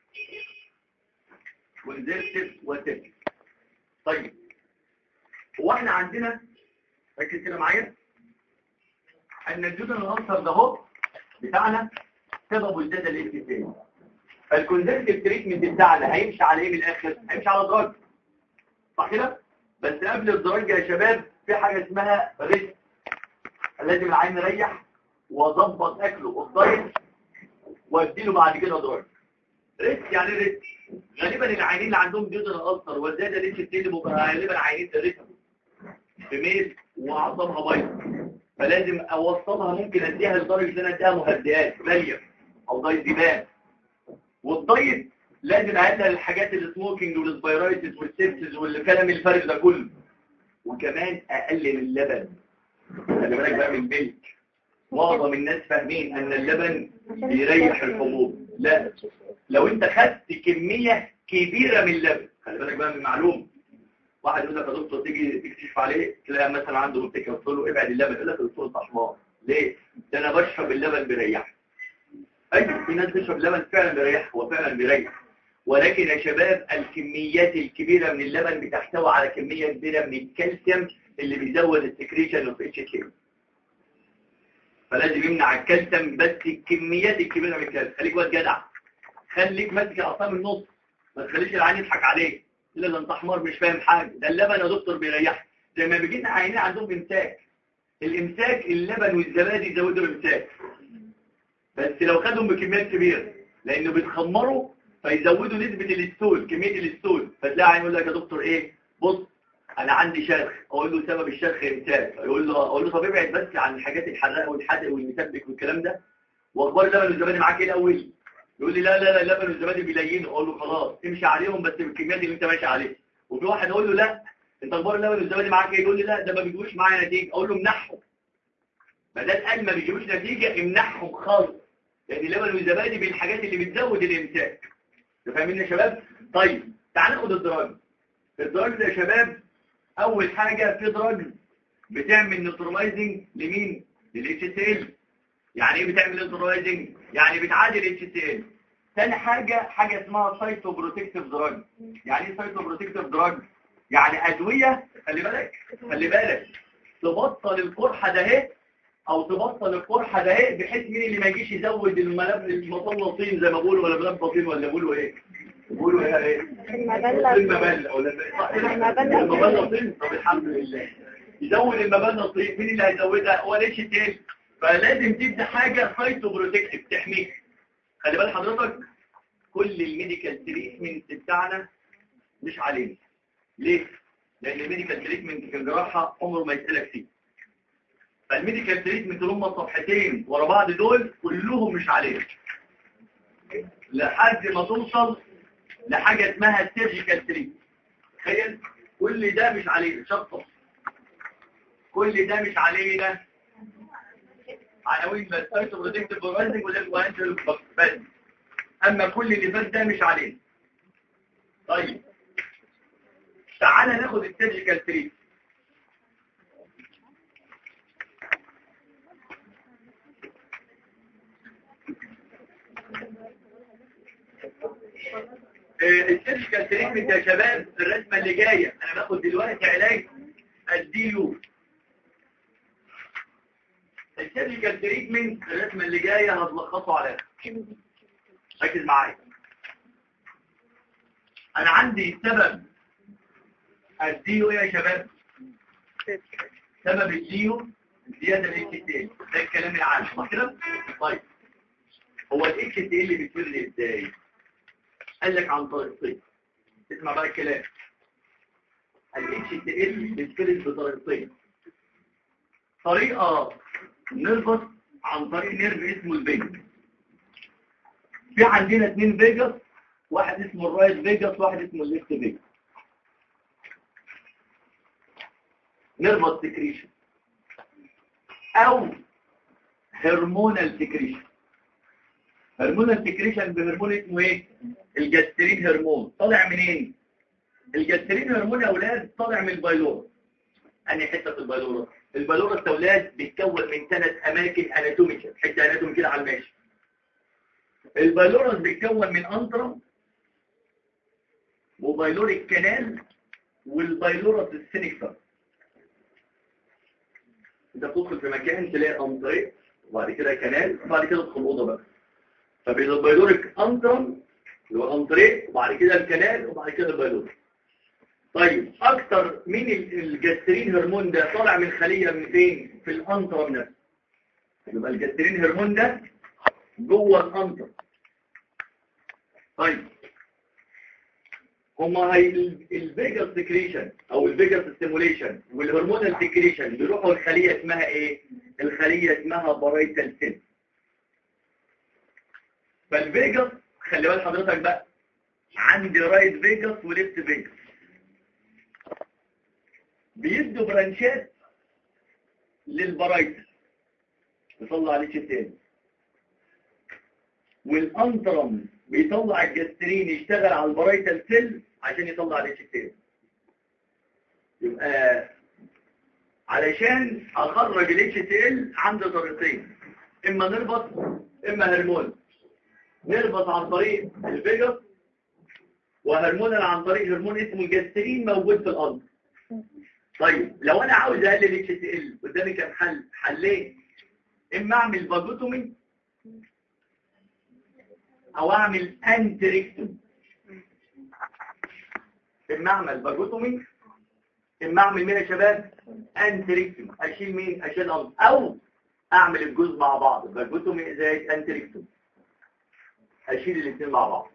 كونزرفتيف وسيرجيكال طيب هو احنا عندنا ركز كده معايا ان الجدن الانصر ده هو بتاعنا سببه ازداد الاتفاق فالكونزرفتيف تريتمنت بتاعنا هيمشي على ايه من الاخر هيمشي على دراج صح كده بس قبل الدراج يا شباب في حاجه اسمها ريسك لازم العين يريح واظبط اكله والدايت واديله بعد كده دراج ريسك يعني ريسك غالبا العينين اللي عندهم جدن الانصر والزياده ليش التاني بيبقى غالبا عينين ريسك بميل واعصابها بايظه فلازم اوصلها ممكن اديها لدرجه ان انا اديها مهدئات ماليه او دايزيبان والدايت لازم اعدها للحاجات السموكينج والسبايرايتس والسيبسز والكلام الفارغ ده كله وكمان اقلل اللبن خلي بالك بقى من الملك معظم الناس فاهمين ان اللبن بيريح الحبوب لا لو انت خدت كميه كبيره من اللبن خلي بالك بقى من المعلومه واحد يقول لك يا دكتور تيجي تكشف عليه تلاقي مثلا عنده متكه قلت له ابعد اللبن يقول لك الدكتور انت حمار ليه ده انا بشرب اللبن بيريحني ايوه في ناس تشرب لبن فعلا بيريح هو فعلا بيريح ولكن يا شباب الكميات الكبيرة من اللبن بتحتوي على كمية كبيرة من الكالسيوم اللي بيزود السكريشن اوف اتش تي فلازم يمنع الكالسيوم بس الكميات الكبيرة من الكالسيوم خليك واد جدع خليك ماسك اعصاب النص ما تخليش العين يضحك عليك لا ده انت حمار مش فاهم حاجه ده اللبن يا دكتور بيريحك زي ما بيجي لنا عينين عندهم امساك الامساك اللبن والزبادي يزودوا الامساك بس لو خدهم بكميات كبيره لانه بيتخمروا فيزودوا نسبه الاستول كميه الاستول فتلاقي عين يقول لك يا دكتور ايه بص انا عندي شرخ اقول له سبب الشرخ امساك يقول له اقول له طب ابعد بس عن الحاجات الحراقه والحادق والمسبك والكلام ده واخبار اللبن والزبادي معاك ايه الاول يقول لي لا لا لا اللبن والزبادي بيلينوا اقول له خلاص امشي عليهم بس بالكميات اللي انت ماشي عليها وفي واحد اقول له لا انت اخبار اللبن والزبادي معاك ايه يقول لي لا ده ما بيجيبوش معايا نتيجه اقول له امنحهم ما دام قال ما بيجيبوش نتيجه امنحهم خالص لان اللبن والزبادي من الحاجات اللي بتزود الامساك فاهمين يا شباب طيب تعال ناخد الدراج الدراج ده يا شباب اول حاجه في دراج بتعمل نيوترلايزنج لمين للاتش سي ال يعني ايه بتعمل نيوترلايزنج يعني بتعادل اتش سي ال ثاني حاجه حاجه اسمها سايتو بروتكتيف دراج يعني ايه سايتو بروتكتيف دراج يعني ادويه خلي بالك خلي بالك تبطل القرحه ده اهي او تبطل القرحه ده اهي بحيث مين اللي ما يجيش يزود الملاب المطلطين زي ما بيقولوا ولا ملبطين ولا بيقولوا ايه بيقولوا ايه
المبلة
المبلة ولا
المبلة.
المبلطين طب الحمد لله يزود المبلطين مين اللي هيزودها هو ليش تاني فلازم تبدا حاجه سايتو بروتكتيف تحميك خلي بال حضرتك كل الميديكال تريتمنت بتاعنا مش علينا ليه لان الميديكال تريتمنت في الجراحه عمره ما يسالك فيه فالميديكال تريتمنت اللي هم الصفحتين ورا بعض دول كلهم مش علينا لحد ما توصل لحاجه اسمها سيرجيكال تريتمنت تخيل كل ده مش علينا شطه كل ده مش علينا عناوين بس سايتو بروتكتيف بروتكتيف والانفلونزا بس اما كل اللي فات ده مش علينا طيب تعالى ناخد السيرجيكال تريت السيرجيكال تريتمنت يا شباب الرسمه اللي جايه انا باخد دلوقتي علاج اديله السيرجيكال تريتمنت الرسمه اللي جايه هتلخصه عليها ركز معايا انا عندي سبب اديله ايه يا شباب سبب الديو زياده الاتش تي ال ده الكلام العام صح كده طيب هو الاتش تي ال بيتولد ازاي قال لك عن طريقتين اسمع بقى الكلام الاتش تي ال بيتولد بطريقتين طريقه نربط عن طريق نيرف اسمه الفيجاس في عندنا اثنين فيجاس واحد اسمه الرايت فيجاس واحد اسمه الليفت فيجاس نربط سكريشن او هرمونال سكريشن هرمونال سكريشن بهرمون اسمه ايه الجسترين هرمون طالع منين الجسترين هرمون يا اولاد طالع من البايلورا انهي حته في البايلورا البايلورا يا اولاد بيتكون من ثلاث اماكن اناتوميكال حته اناتومي كده على الماشي البايلورس بيتكون من انترم وبايلوريك كانال والبايلورس السينيكتر انت بتدخل في مكان تلاقي انتري وبعد كده كانال وبعد كده تدخل الاوضه بقى فبين البايلوريك انترم اللي هو الانتري وبعد كده الكانال وبعد كده البايلوريك طيب اكتر من الجسترين هرمون ده طالع من خليه من فين في الانترم نفسه يبقى الجسترين هرمون ده جوه الانترم طيب هما هي الفيجاس سكريشن او الفيجاس ستيموليشن والهرمونال سكريشن بيروحوا الخليه اسمها ايه الخليه اسمها بارايتال سيل فالفيجاس خلي بال حضرتك بقى عندي رايت فيجاس وليفت فيجاس بيدوا برانشات للبرايتال يطلع عليه تاني والانترم بيطلع الجسترين يشتغل على البرايتال سيل عشان يطلع الاتش تي يبقى علشان اخرج الاتش تي ال عندي طريقتين اما نربط اما هرمون نربط عن طريق الفيجاس وهرمونال عن طريق هرمون اسمه الجسترين موجود في الأرض طيب لو أنا عاوز أقلل اتش تي ال قدامي كام حل حلين إما أعمل فاجوتومي أو أعمل أنتريكتومي إما أعمل فاجوتومي إما أعمل مين يا شباب أنتريكتومي أشيل مين أشيل الأرض أو أعمل الجزء مع بعض فاجوتومي زائد أنتريكتومي أشيل الاثنين مع بعض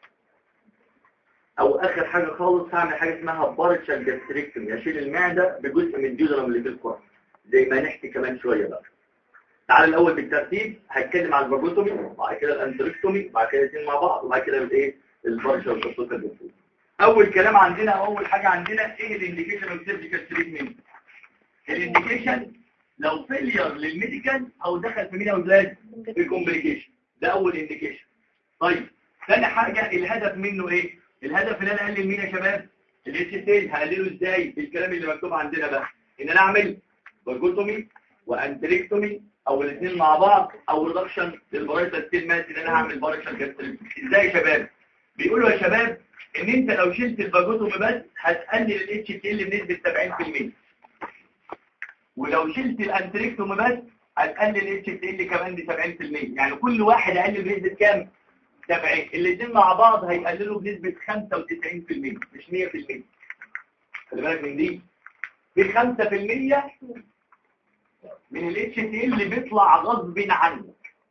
او اخر حاجة خالص هعمل حاجة اسمها بارشال جاستريكتومي اشيل المعدة بجزء من الديودرم اللي في الكرة زي ما نحكي كمان شوية بقى تعال الاول بالترتيب هتكلم عن الفاجوتومي وبعد كده الانتريكتومي وبعد كده الاثنين مع بعض وبعد كده الايه البارشال جاستريكتومي اول كلام عندنا او اول حاجة عندنا ايه الانديكيشن اوف سيرجيكال تريتمنت الانديكيشن لو فيلير للميديكال او دخل في مين يا اولاد في كومبليكيشن ده اول انديكيشن طيب ثاني حاجة الهدف منه ايه الهدف ان انا اقلل مين يا شباب الاتش سيل هقلله ازاي بالكلام اللي مكتوب عندنا بقى ان انا اعمل فاجوتومي وانتريكتومي او الاثنين مع بعض او ريدكشن للبرايتال ستيل ماس ان انا هعمل بارشال جاستريكتومي ازاي يا شباب بيقولوا يا شباب ان انت لو شلت الفاجوتومي بس هتقلل الاتش سيل بنسبه 70% ولو شلت الانتريكتومي بس هتقلل الاتش سيل كمان ب 70% يعني كل واحد اقل بنسبه كام 70 الاثنين مع بعض هيقللوا بنسبة 95% مش 100% خلي بالك من دي ب 5% من الاتش تي اللي بيطلع غصب عنك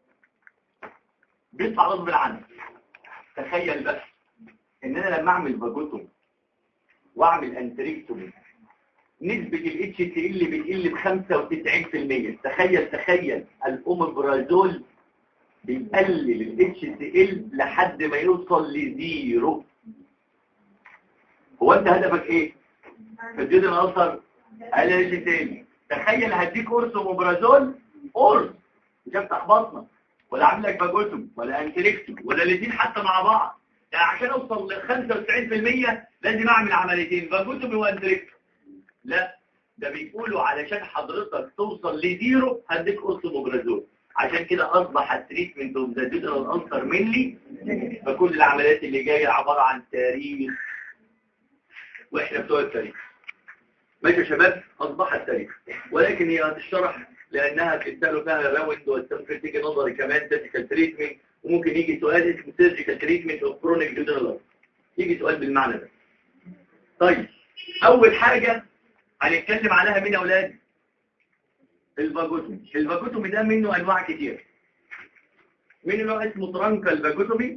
بيطلع غصب عنك تخيل بس ان انا لما اعمل فاجوتوم واعمل انتريكتومي نسبة الاتش تي اللي بتقل ب 95% تخيل تخيل الاومبرازول بيقلل ال HCl لحد ما يوصل لزيرو هو انت هدفك ايه في الجزء الاخر قلل ال HCl تخيل هديك قرص موبرازول قرص مش هفتح بطنك ولا عامل لك باجوتوم ولا انتريكتوم ولا الاثنين حتى مع بعض يعني عشان اوصل ل 95% لازم اعمل عمليتين باجوتوم وانتريكتوم لا ده بيقولوا علشان حضرتك توصل لزيرو هديك قرص موبرازول عشان كده أصبح التريتمنت اوف ذا ديجيتال أنسر منلي فكل العمليات اللي جاية عبارة عن تاريخ وإحنا بتوع التاريخ ماشي يا شباب أصبح التاريخ ولكن هي هتشرح لأنها بتسألوا فيها راوند وممكن تيجي نظري كمان سيرجيكال تريتمنت وممكن يجي سؤال اسمه سيرجيكال تريتمنت اوف كرونيك ديجيتال يجي سؤال بالمعنى ده طيب أول حاجة هنتكلم عليها مين يا أولاد الفاجوتومي الفاجوتومي ده منه انواع كتير منه نوع اسمه ترانكال فاجوتومي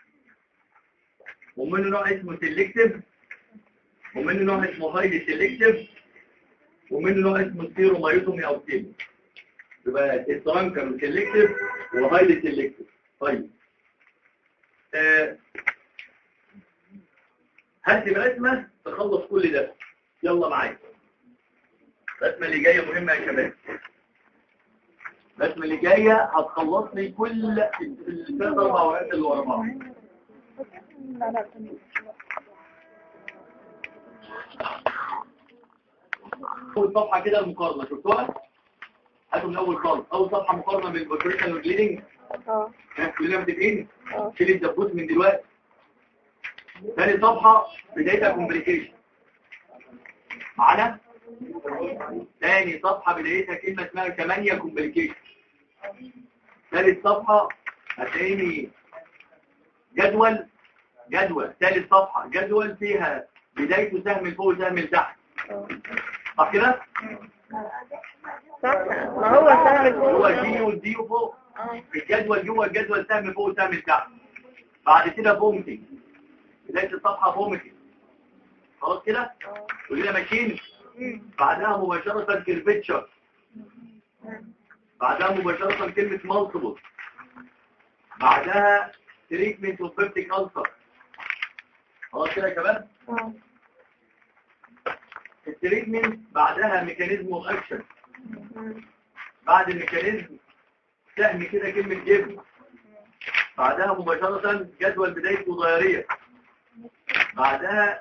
ومنه نوع اسمه سيلكتيف ومنه نوع اسمه هايلي سيلكتيف ومنه نوع اسمه سيرومايوتومي او سيلو يبقى الترانكال وسيلكتيف وهايلي سيلكتيف طيب آه. هات رسمه تخلص كل ده يلا معايا الرسمه اللي جايه مهمه يا شباب الرسمه اللي جايه هتخلص لي كل الثلاث اربع ورقات اللي ورا بعض اول صفحه كده المقارنه شفتوها هاتوا من اول خالص اول صفحه مقارنه بين البروتين والبليدنج
اه
كلنا متفقين
اه
شيل الدبوس من دلوقتي ثاني صفحه بدايتها كومبليكيشن معانا ثاني صفحة بدايتها كلمة اسمها 8 كومبليكيشن ثالث صفحة هتلاقيني جدول جدول ثالث صفحة جدول فيها بدايته سهم لفوق وسهم لتحت صح كده؟
صح ما هو سهم
هو
الفوق
جي والدي فوق
اه
الجدول جوه الجدول سهم فوق وسهم لتحت بعد كده بومتنج بداية الصفحة بومتنج خلاص كده؟
اه
كلنا ماشيين
مم.
بعدها مباشرة كيرفتشر بعدها مباشرة كلمة مالتيبل بعدها تريتمنت اوف بيبتيك ألسر خلاص كده يا شباب
اه
التريتمنت بعدها ميكانيزم اوف اكشن
مم.
بعد الميكانيزم سهم كده كلمة جبن بعدها مباشرة جدول بداية ضيارية بعدها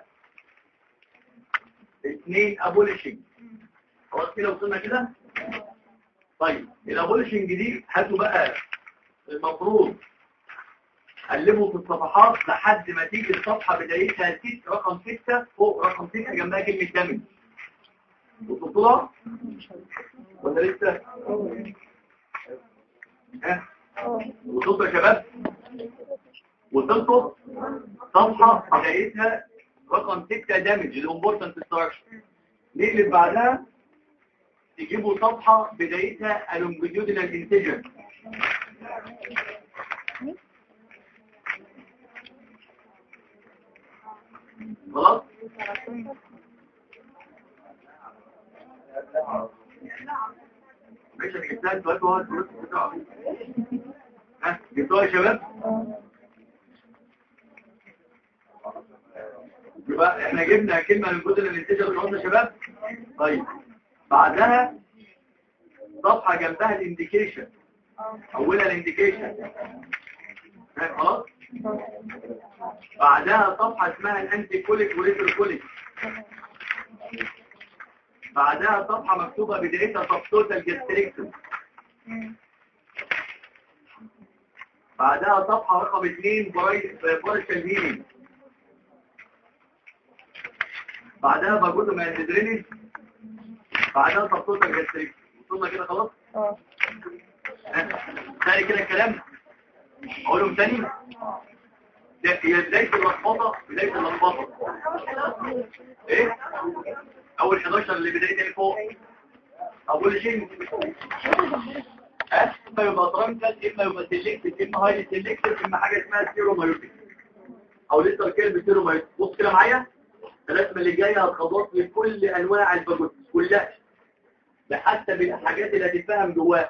اثنين ابوليشنج خلاص كده وصلنا كده طيب الابوليشنج دي هاتوا بقى المفروض قلبوا في الصفحات لحد ما تيجي الصفحة بدايتها ست رقم ستة فوق رقم ستة جنبها كلمة دمج وصلتوا ولا لسه؟ ها؟ وصلتوا يا شباب؟ وصلتوا صفحة بدايتها رقم ستة دامج الامبورتنت ستراكشر نقلب بعدها تجيبوا صفحة بدايتها اللونجيتيودينال انتجر خلاص ماشي انا جبتها السؤال وهو الدروس بتاعه ها جبتوها يا شباب يبقى احنا جبنا كلمة من جزء الانتجر اللي يا شباب طيب بعدها صفحة جنبها الانديكيشن اولها الانديكيشن خلاص بعدها صفحة اسمها الانتي كوليك وريتر كوليك بعدها صفحة مكتوبة بدايتها سبتوتال جاستريكتوم بعدها صفحة رقم 2 بارشال هيلينج بعدها بجوز من الدرينج بعدها سبتوتال جاستريكتوم وصلنا كده خلاص؟
اه
تاني كده الكلام اقولهم تاني ده هي بداية اللخبطة بداية اللخبطة ايه اول 11 اللي بداية اللي فوق اول شيء اما يبقى ترانكل اما يبقى سيلكتد اما هايلي سيلكتد اما حاجة اسمها سيرومايوتيك او لسه كلمة سيرومايوتيك بص كده معايا الرسمة اللي جاية هتخبط لي كل انواع الباجوت كلها ده حتى بالحاجات اللي هتتفهم جواها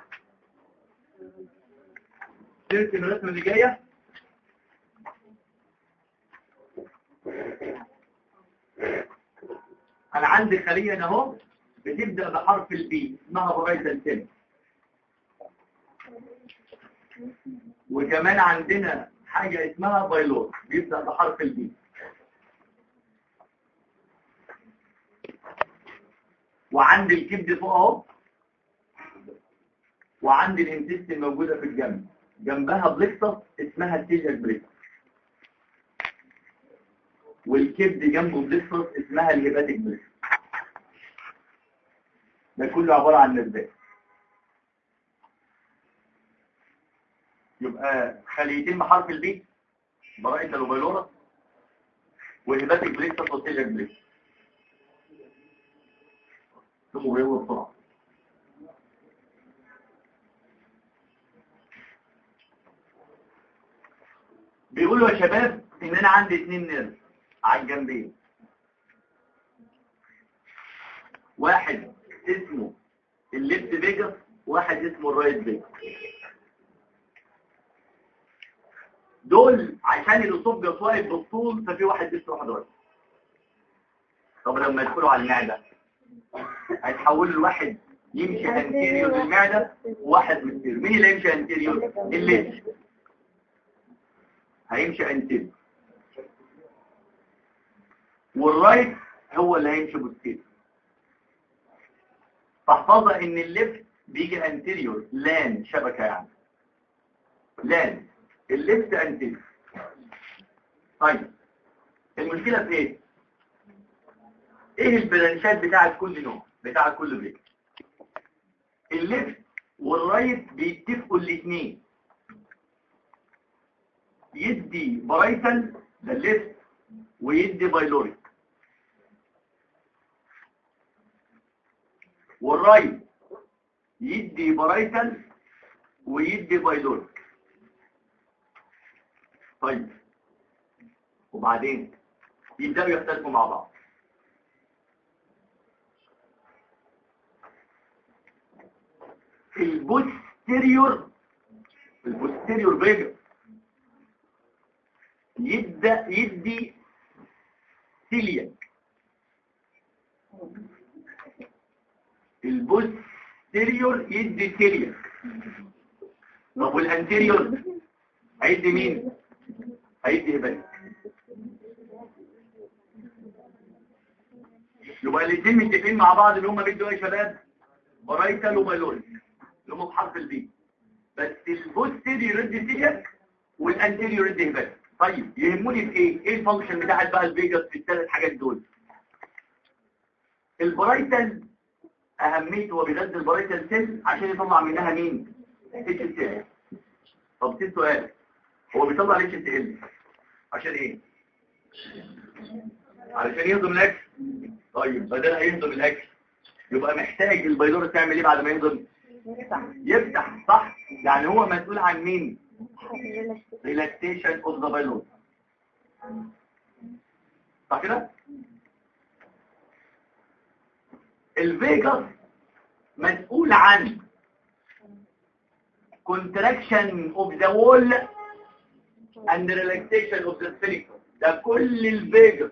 ترسم الرسمة اللي جاية انا عندي خلية هنا اهو بتبدأ بحرف البي اسمها برايزل سيل وكمان عندنا حاجة اسمها بايلور بيبدأ بحرف البي وعندي الكبد فوق اهو وعندي الانتست موجودة في الجنب جنبها بليكسس اسمها التيجر بليكسس والكبد جنبه بليكسس اسمها الهيباتيك بليكسس ده كله عبارة عن نسبات يبقى خليتين بحرف البي براءة الوبيلورا والهيباتيك بليكسس والتيجر بليكسس ثم بيقول بسرعة بيقولوا يا شباب ان انا عندي اتنين نيرف على الجنبين واحد اسمه الليفت فيجاس واحد اسمه الرايت فيجاس دول عشان الاسوفجاس واقف بالطول ففي واحد لسه واحد رايت طب لما يدخلوا على المعده هيتحولوا الواحد يمشي انتيريور للمعده وواحد مستيريور مين اللي يمشي انتيريور الليفت هيمشي انتيريور والرايت هو اللي هيمشي بوستيريور فاحفظها ان الليفت بيجي انتيريور لان شبكه يعني لان الليفت انتيريور طيب المشكله في ايه ايه البلانشات بتاعت كل نوع بتاعت كل بريك الليفت والرايت بيتفقوا الاثنين يدي برايتال ده الليفت ويدي بايلوريك والرايت يدي برايتال ويدي بايلوريك طيب وبعدين يبدأوا يختلفوا مع بعض البوستيريور البوستيريور فيجا يبدأ يدي سيلياك البوستيريور يدي سيلياك طب والانتيريور هيدي مين هيدي هبالك يبقى الاثنين متفقين مع بعض اللي هم بيدوا ايه يا شباب برايتال وبايلوريك اللي هم بحرف البي بس البوستيريور يدي سيلياك والانتيريور ديهبات طيب يهمني في ايه ايه الفانكشن بتاعت بقى الفيجاس في الثلاث حاجات دول البرايتال اهميته هو بيغذي البرايتال سيل عشان يطلع منها مين اتش سي طب في سؤال هو بيطلع اتش سي ال عشان ايه علشان يهضم الاكل طيب بدل هيهضم الاكل يبقى محتاج البيلور تعمل ايه بعد ما يهضم يفتح صح يعني هو مسؤول عن مين ريلاكسيشن اوف ذا بايلور صح كده الفيجاس مسؤول عن contraction of the wall and relaxation of the sphincter ده كل الفيجاس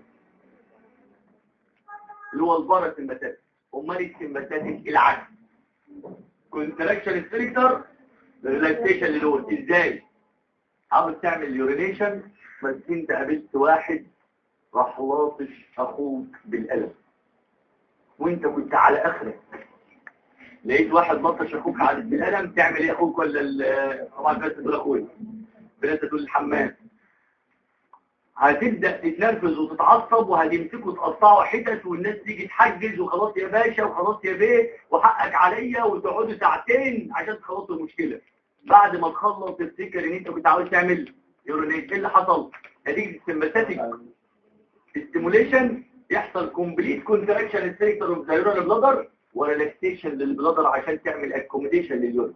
اللي هو الباراسمباتيك امال السمباتيك العكس contraction sphincter relaxation للول ازاي عاوز تعمل يورينيشن بس انت قابلت واحد راح لاطش اخوك بالقلم وانت كنت على اخرك لقيت واحد لطش اخوك على بالقلم تعمل ايه اخوك ولا ال- طبعا بس تقول اخويا بنت تقول الحمام هتبدا تتنرفز وتتعصب وهتمسكوا تقطعوا حتت والناس تيجي تحجز وخلاص يا باشا وخلاص يا بيه وحقك عليا وتقعدوا ساعتين عشان تخلصوا المشكله بعد ما تخلص تفتكر ان انت كنت عاوز تعمل يورونيت ايه اللي حصل نتيجه السمباتيك ستيموليشن يحصل كومبليت كونتراكشن سيكتور اوف ذا يورال بلادر وريلاكسيشن للبلادر عشان تعمل اكوموديشن لليورين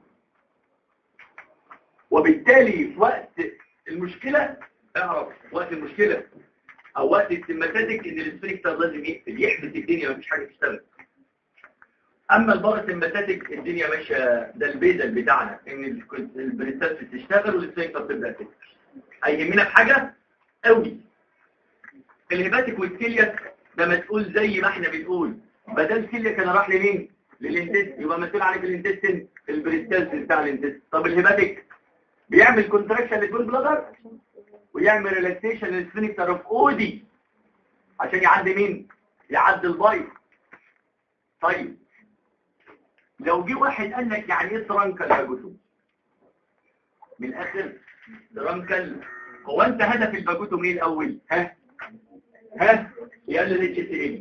وبالتالي في وقت المشكله اعرف وقت المشكله او وقت السمباتيك ان السفنكتر لازم يقفل يحبس الدنيا مفيش حاجه تشتغل اما الباراسمباتيك الدنيا ماشيه ده البيزل بتاعنا ان البريستات بتشتغل والسفنكتر تبدا تقفل هيهمنا في حاجه قوي الهيباتيك والكليك ده مسؤول زي ما احنا بنقول بدل كليك انا راح لمين للانتست يبقى مسؤول عليك الانتستين البريستالس بتاع الانتست طب الهيباتيك بيعمل كونتراكشن للجول بلادر ويعمل ريلاكسيشن للسفنكتر اوف اودي عشان يعدي مين يعدي البايض طيب لو جه واحد قال لك يعني ايه ترانكل يا جدو من الاخر ترانكل هو انت هدف الباجوتوم ايه الاول ها ها يقلل اتش تي ال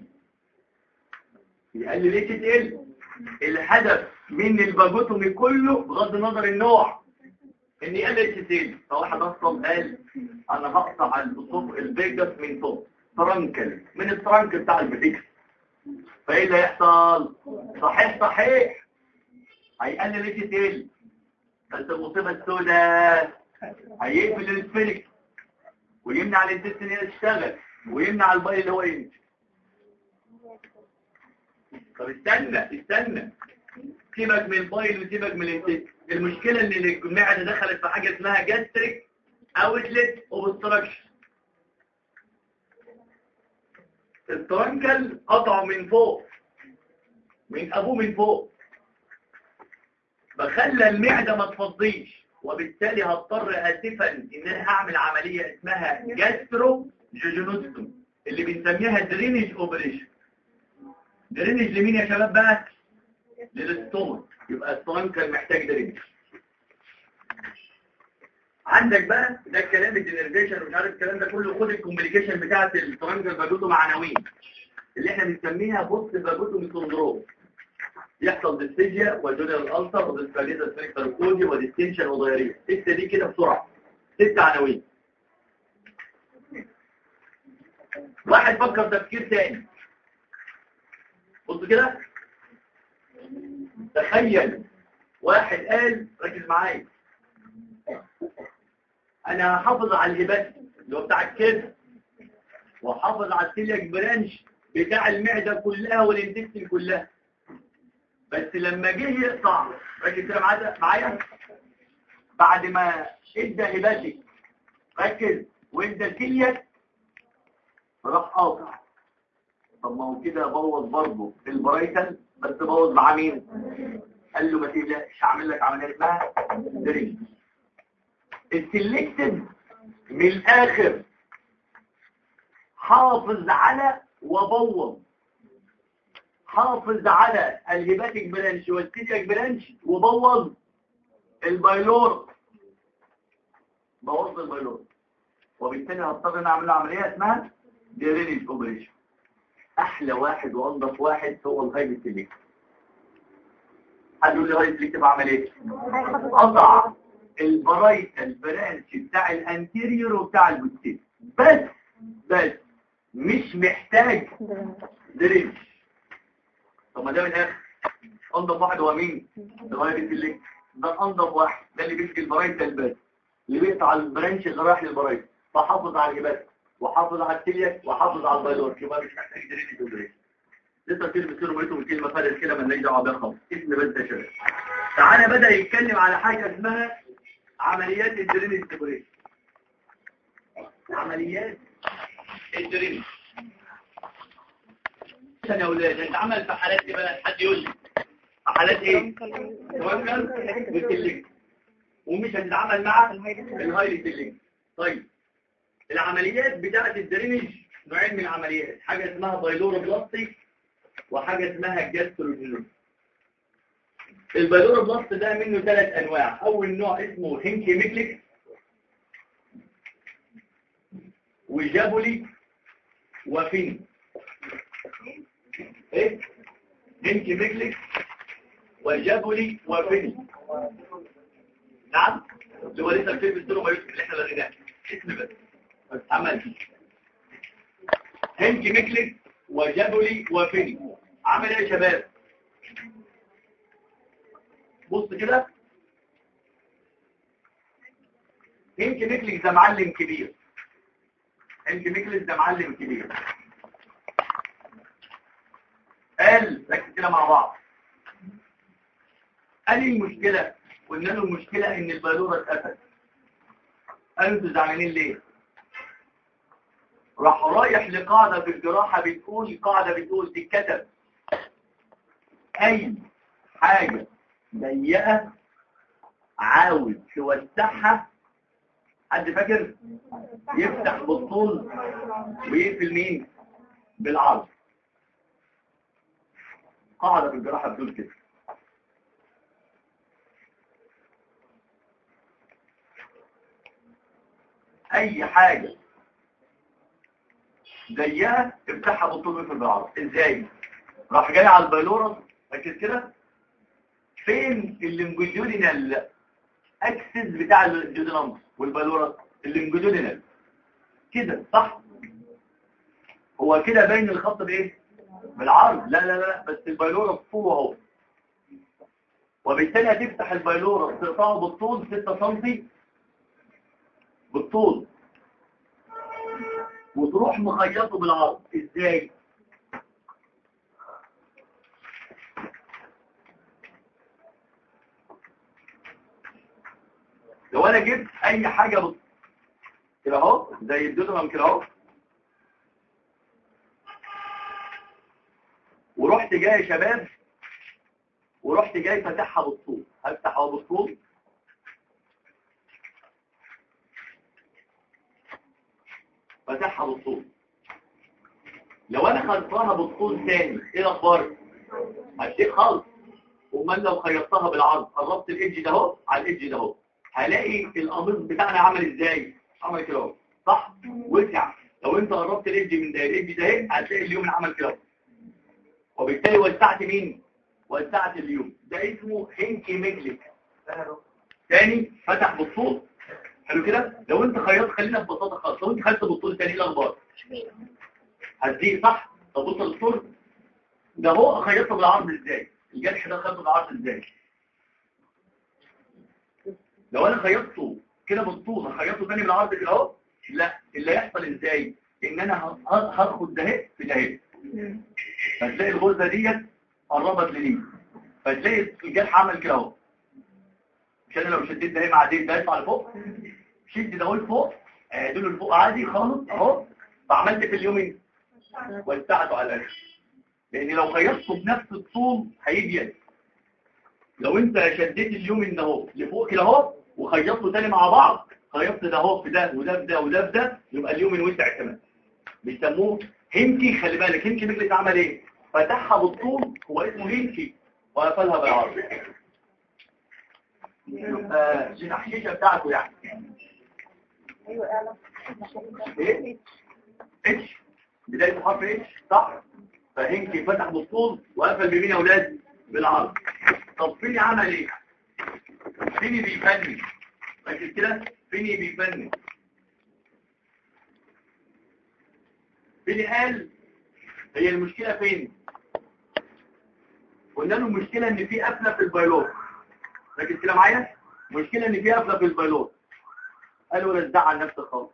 يقلل اتش تي ال الهدف من الباجوتومي كله بغض النظر النوع ان يقلل اتش تي ال فواحد اصلا قال انا هقطع الصوف الفيجاس من فوق ترانكل من الترانك بتاع الفيجاس فايه اللي هيحصل صحيح صحيح هيقلل اتش تي ال بس المصيبه السوداء هيقفل السفنك ويمنع الانتستين هي تشتغل ويمنع الباي اللي هو يمشي طب استنى استنى سيبك من البايل وسيبك من الانتستين المشكله ان المعده دخلت في حاجه اسمها جاستريك اوتلت اوبستراكشن الترنكل قطعه من فوق من ابوه من فوق فخلى المعده ما تفضيش وبالتالي هضطر اسفا ان انا هعمل عمليه اسمها جاسترو جوجينوستوم اللي بنسميها درينج اوبريشن درينج لمين يا شباب بقى للاستومك يبقى الترنكل محتاج درينج عندك بقى ده الكلام الدينرفيشن ومش عارف الكلام ده كله خد الكومبليكيشن بتاعه الترنكل باجوتو معنويا اللي احنا بنسميها بوست باجوتو سندروم يحصل ديستيجيا وجونيال الالسر وديسكاليزا سفنكتر كودي وديستنشن وضياريه الستة دي كده بسرعة ست عناوين واحد فكر تفكير تاني بص كده تخيل واحد قال ركز معايا انا هحافظ على الهبات اللي هو بتاع الكبد وحافظ على السيلياك برانش بتاع المعدة كلها والانتستين كلها بس لما جه يقطع ركز كده معايا معايا بعد ما ادى هباتك ركز وادى كليك راح قاطع طب ما هو كده بوظ برضه البرايتال بس بوظ مع مين قال له ما تقلقش هعمل لك عمليه اسمها دريج السلكتيف من الاخر حافظ على وبوظ حافظ على الهيباتيك برانش والسيلياك برانش وبوظ البايلور بوظ البيلور وبالتالي هضطر ان اعمل له عمليه اسمها درينج اوبريشن احلى واحد وانضف واحد هو الهايبر سيلكت حد يقول لي هايبر سيلكت بعمل ايه قطع البرايتال برانش بتاع الانتيريور وبتاع البوستيريور بس بس مش محتاج درينج طب ما ده من الاخر انضف واحد هو مين الهايبر سيلكت ده انضف واحد ده اللي بيمسك البرايتال بس اللي بيقطع البرانش اللي رايح للبرايتال فحافظ على الهبات وحافظ على التليك وحافظ على البايلور يبقى مش محتاج درينج اوبريشن لسه كلمة بتصير مريته بكلمة فارغ كده مالناش دعوه بيها خالص اسم بس يا شباب تعالى بدأ يتكلم على حاجة اسمها عمليات الدرينج اوبريشن عمليات الدرينج يا اولاد هتتعمل في حالات ايه بقى حد يقول لي في حالات ايه توكل بالتليك ومش هتتعامل مع الهايلي تليك طيب العمليات بتاعة الدرينج نوعين من العمليات حاجة اسمها بايلورو بلاستيك وحاجة اسمها جاستروجينوس البايلورو بلاست ده منه ثلاث انواع اول نوع اسمه هينكي ميكليك وجابولي وفين ايه هينكي ميكليك وجابولي وفين نعم اللي هو لسه الفيلم الدورو ما يوسف اللي احنا لغيناه اسم بس عمل هنك مكلك وجبلي وفني عمل ايه يا شباب بص كده هنك مكلك ده معلم كبير هنك مكلك ده معلم كبير قال ركز كده مع بعض قال لي المشكلة قلنا له المشكلة ان البالورة اتقفل قالوا انتوا زعلانين ليه راح رايح لقاعدة في الجراحة بتقول قاعدة بتقول تتكتب اي حاجة ضيقة عاوز توسعها حد فاكر يفتح بالطول ويقفل مين بالعرض قاعدة في الجراحة بتقول كده اي حاجة ضيقة افتحها بالطول ويقفل بالعرض ازاي راح جاي على البايلورس ركز كده فين اللينجوجينال اكسس بتاع الجودينامس والبايلورس اللينجوجينال كده صح هو كده باين الخط بايه بالعرض لا لا لا بس البايلورس طوله اهو وبالتالي هتفتح البايلورس تقطعه بالطول 6 سم بالطول وتروح مخيطه بالعرض ازاي لو انا جبت اي حاجة بص كده اهو زي الدودرم كده اهو ورحت جاي يا شباب ورحت جاي فاتحها بالطول هفتح اهو بالطول فاتحها بالطول لو انا خلطتها بالطول تاني ايه الاخبار هتشيك خالص امال لو خيطتها بالعرض قربت الايدج ده اهو على الايدج ده اهو هلاقي القميص بتاعنا عمل ازاي عمل كده اهو صح وسع لو انت قربت الايدج من ده الايدج ده اهي هتلاقي اليوم عمل كده اهو وبالتالي وسعت مين وسعت اليوم ده اسمه هنكي ميجليك تاني فتح بالطول حلو كده لو انت خيطت خلينا ببساطه خالص لو انت خدت بالطول تاني ايه الاخبار هتزيد صح طب بص للطول ده هو خيطته بالعرض ازاي الجرح ده خيطه بالعرض ازاي لو انا خيطته كده بالطول هخيطه تاني بالعرض كده اهو لا اللي هيحصل ازاي ان انا هاخد ده في ده فتلاقي الغرزه ديت قربت لليمين فتلاقي الجرح عمل كده اهو مش انا لو شديت ده مع دي ده يطلع لفوق شد ده اهو لفوق دول لفوق عادي خالص اهو فعملت في اليومين وسعته على الاخر لان لو خيطته بنفس الطول هيبين لو انت شديت اليومين ده اهو لفوق كده اهو وخيطته تاني مع بعض خيطت ده اهو في ده وده في ده وده في ده يبقى اليومين وسع كمان بيسموه هينكي خلي بالك هينكي مجلس عمل ايه فتحها بالطول هو اسمه هينكي وقفلها بالعرض يبقى التحشيشه بتاعته يعني
ايوه اعلم
ايه اتش بداية حرف اتش صح فهنكي فتح بالطول وقفل بمين يا اولاد بالعرض طب فيني عمل ايه فيني بيفني ركز كده فيني بيفني فيني قال هي المشكلة فين قلنا له المشكلة ان في قفلة في البايلوت ركز كده معايا مشكلة ان في قفلة في البايلوت قالوا لا تزعل نفسك خالص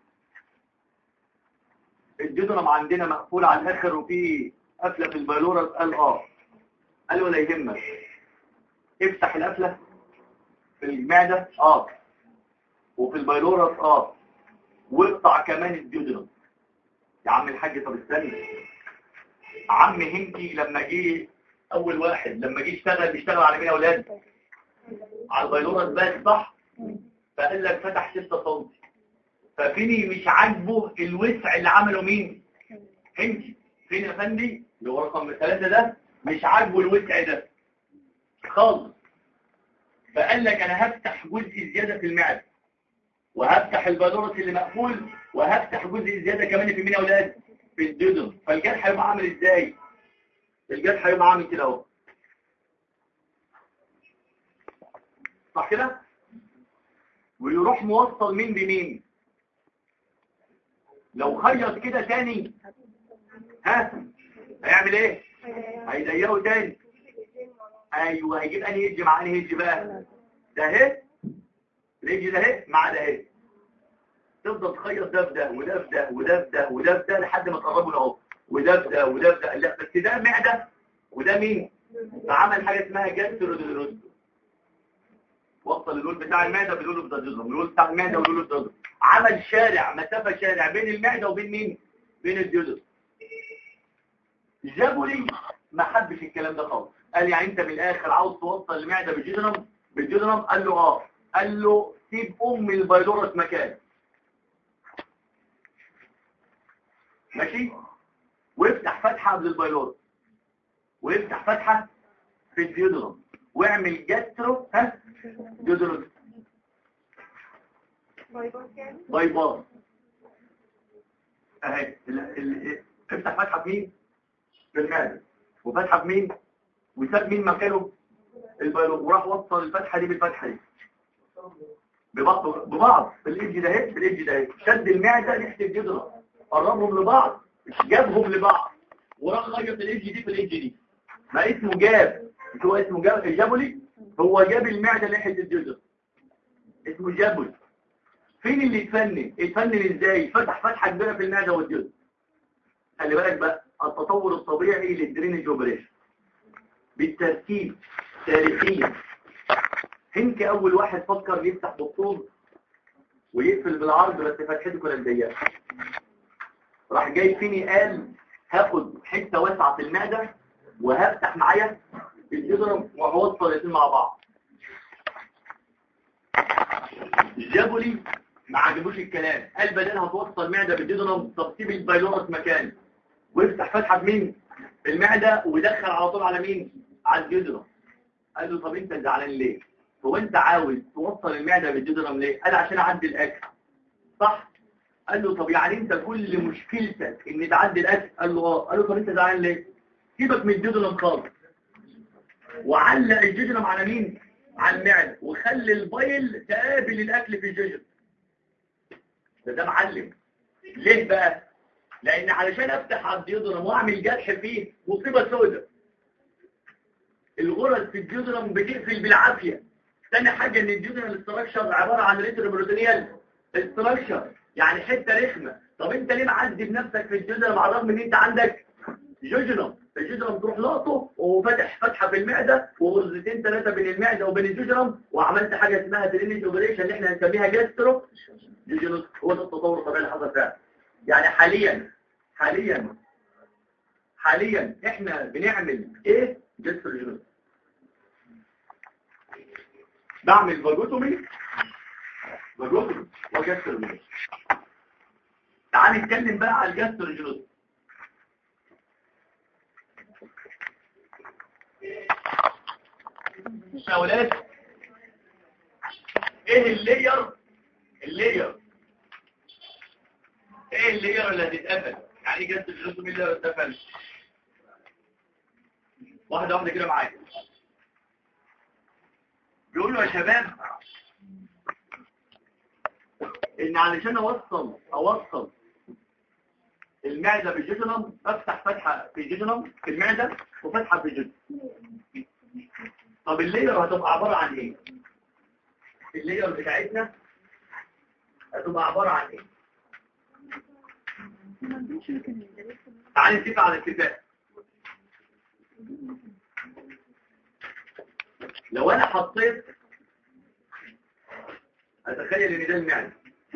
الجدرم عندنا مقفول على الاخر وفي قفله في البايلورس قال اه قال ولا يهمك افتح القفله في المعده اه وفي البايلورس اه واقطع كمان الجدرم يا عم الحاج طب استنى عم هندي لما جه اول واحد لما جه يشتغل بيشتغل على مين يا اولاد على البايلورس بس صح فقال لك فتح 6 سم ففيني مش عاجبه الوسع اللي عمله مين هندي فين يا فندي اللي هو رقم ثلاثة ده مش عاجبه الوسع ده خالص فقال لك انا هفتح جزء زيادة في المعدة وهفتح البادورس اللي مقفول وهفتح جزء زيادة كمان في مين يا اولاد في الدودم فالجرح هيبقى عامل ازاي الجرح هيبقى عامل كده اهو صح كده ويروح موصل مين بمين لو خيط كده تاني ها هيعمل ايه هيضيقه تاني ايوه هيجيب انهي هيج مع انهي هيج بقى ده اهي الهيج ده اهي مع ده اهي تفضل تخيط ده في ده وده في ده وده في ده وده في ده لحد ما تقربوا له وده في ده وده في ده لا بس ده معده وده مين فعمل حاجه اسمها جاستروديلوز وصل اللول بتاع المعده باللول الضجيجه اللول بتاع المعده واللول الضجيجه عمل شارع مسافه شارع بين المعده وبين مين بين الجدر جابوا لي ما حبش الكلام ده خالص قال يعني انت من الاخر عاوز توصل المعده بالجدرم بالجدرم قال له اه قال له سيب ام البيلورس مكان ماشي وافتح فتحه قبل البيلورس وافتح فتحه في الجدرم واعمل جاسترو ها جدرم باي باص اهي ال- ال- افتح فتحه في مين في المعده وفتحه في مين وساب مين مكانه البيلو وراح وصل الفتحه دي بالفتحه دي ببعض ببعض بالايدج ده اهي بالايدج ده اهي شد المعده ناحيه الجدره قربهم لبعض جابهم لبعض وراح خيط الايدج دي في الايدج دي ما اسمه جاب مش هو اسمه جاب جابولي هو جاب المعده ناحيه الجدره اسمه جابولي فين اللي يتفنن يتفنن ازاي فتح فتحه كبيره في المعده والجلد خلي بالك بقى التطور الطبيعي للدرينج اوبريشن بالترتيب تاريخيا هنك اول واحد فكر يفتح بالطول ويقفل بالعرض بس فتحته كانت ضيقه راح جاي فيني قال هاخد حته واسعه في المعده وهفتح معايا الجدرم وهوصل الاثنين مع بعض جابوا لي ما عجبوش الكلام قال بدل هتوصل معده بالجدرم طب سيب البايلورس مكان وافتح فتحه بمين المعده ودخل على طول على مين على الجدرم قال له طب انت زعلان ليه هو انت عاوز توصل المعده بالجدرم ليه قال عشان اعدي الاكل صح قال له طب يعني انت كل مشكلتك ان تعدي الاكل قال له اه قال له طب انت زعلان ليه سيبك من الجدرم خالص وعلق الجدرم على مين على المعده وخلي البايل تقابل الاكل في الجدرم ده ده معلم ليه بقى لان علشان افتح على الجدرم واعمل جرح فيه مصيبه سوداء الغرز في الجدرم بتقفل بالعافيه ثاني حاجه ان الجدرم الاستراكشر عباره عن ريتروبروتينيال استراكشر يعني حته رخمه طب انت ليه معذب نفسك في الجدرم على الرغم ان انت عندك جوجرم الجدرم تروح لاقطه وفتح فتحه في المعده وغرزتين ثلاثه بين المعده وبين الجدرم وعملت حاجه اسمها درينج اوبريشن اللي احنا هنسميها جاسترو جوجينوس هو ده التطور الطبيعي اللي حصل فعلا يعني حاليا حاليا حاليا احنا بنعمل ايه جاسترو جوجينوس بعمل فاجوتومي فاجوتومي وجاسترو جوجينوس تعال نتكلم بقى على الجاسترو جوجينوس يا ولاد ايه اللير اللير ايه اللي هي اللي هتتقفل يعني ايه جهاز الجلوس مين اللي هتتقفل واحده واحده كده معايا بيقول له يا شباب ان علشان اوصل اوصل المعده بالجيجنم افتح فتحه في الجيجنم في المعده وفتحه في الجيجنم طب اللير هتبقى عباره عن ايه اللير بتاعتنا هتبقى عباره عن ايه تعالي نتفق على اتفاق لو انا حطيت اتخيل ان ده المعنى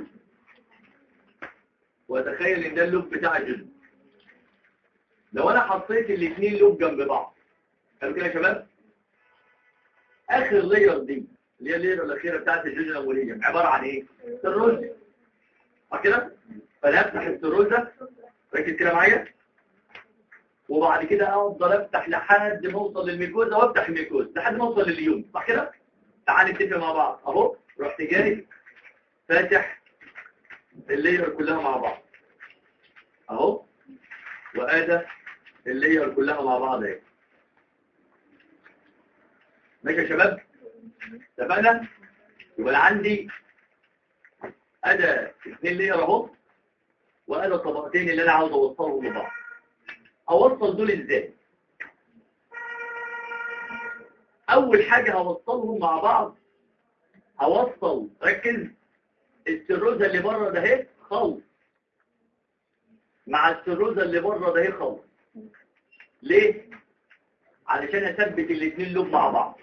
واتخيل ان ده اللوب بتاع الجزء لو انا حطيت الاثنين لوب جنب بعض قالوا كده يا شباب اخر لير دي اللي هي اللير الاخيره بتاعت الجزء الاوليه عباره عن ايه الرز صح كده فانا افتح السروزه ركز كده معايا وبعد كده افضل افتح لحد ما اوصل للميكوزا وافتح الميكوزا لحد ما اوصل لليوم صح كده تعال نتفق مع بعض اهو رحت جاي فاتح اللير كلها مع بعض اهو وادى اللير كلها مع بعض اهي ماشي يا شباب اتفقنا يبقى أنا عندي ادى اثنين لير اهو وادى طبقتين اللي انا عاوز اوصلهم لبعض اوصل دول ازاي اول حاجة هوصلهم مع بعض هوصل ركز السروزة اللي بره ده اهي خلط مع السروزة اللي بره ده اهي خلط ليه علشان اثبت الاثنين لوب مع بعض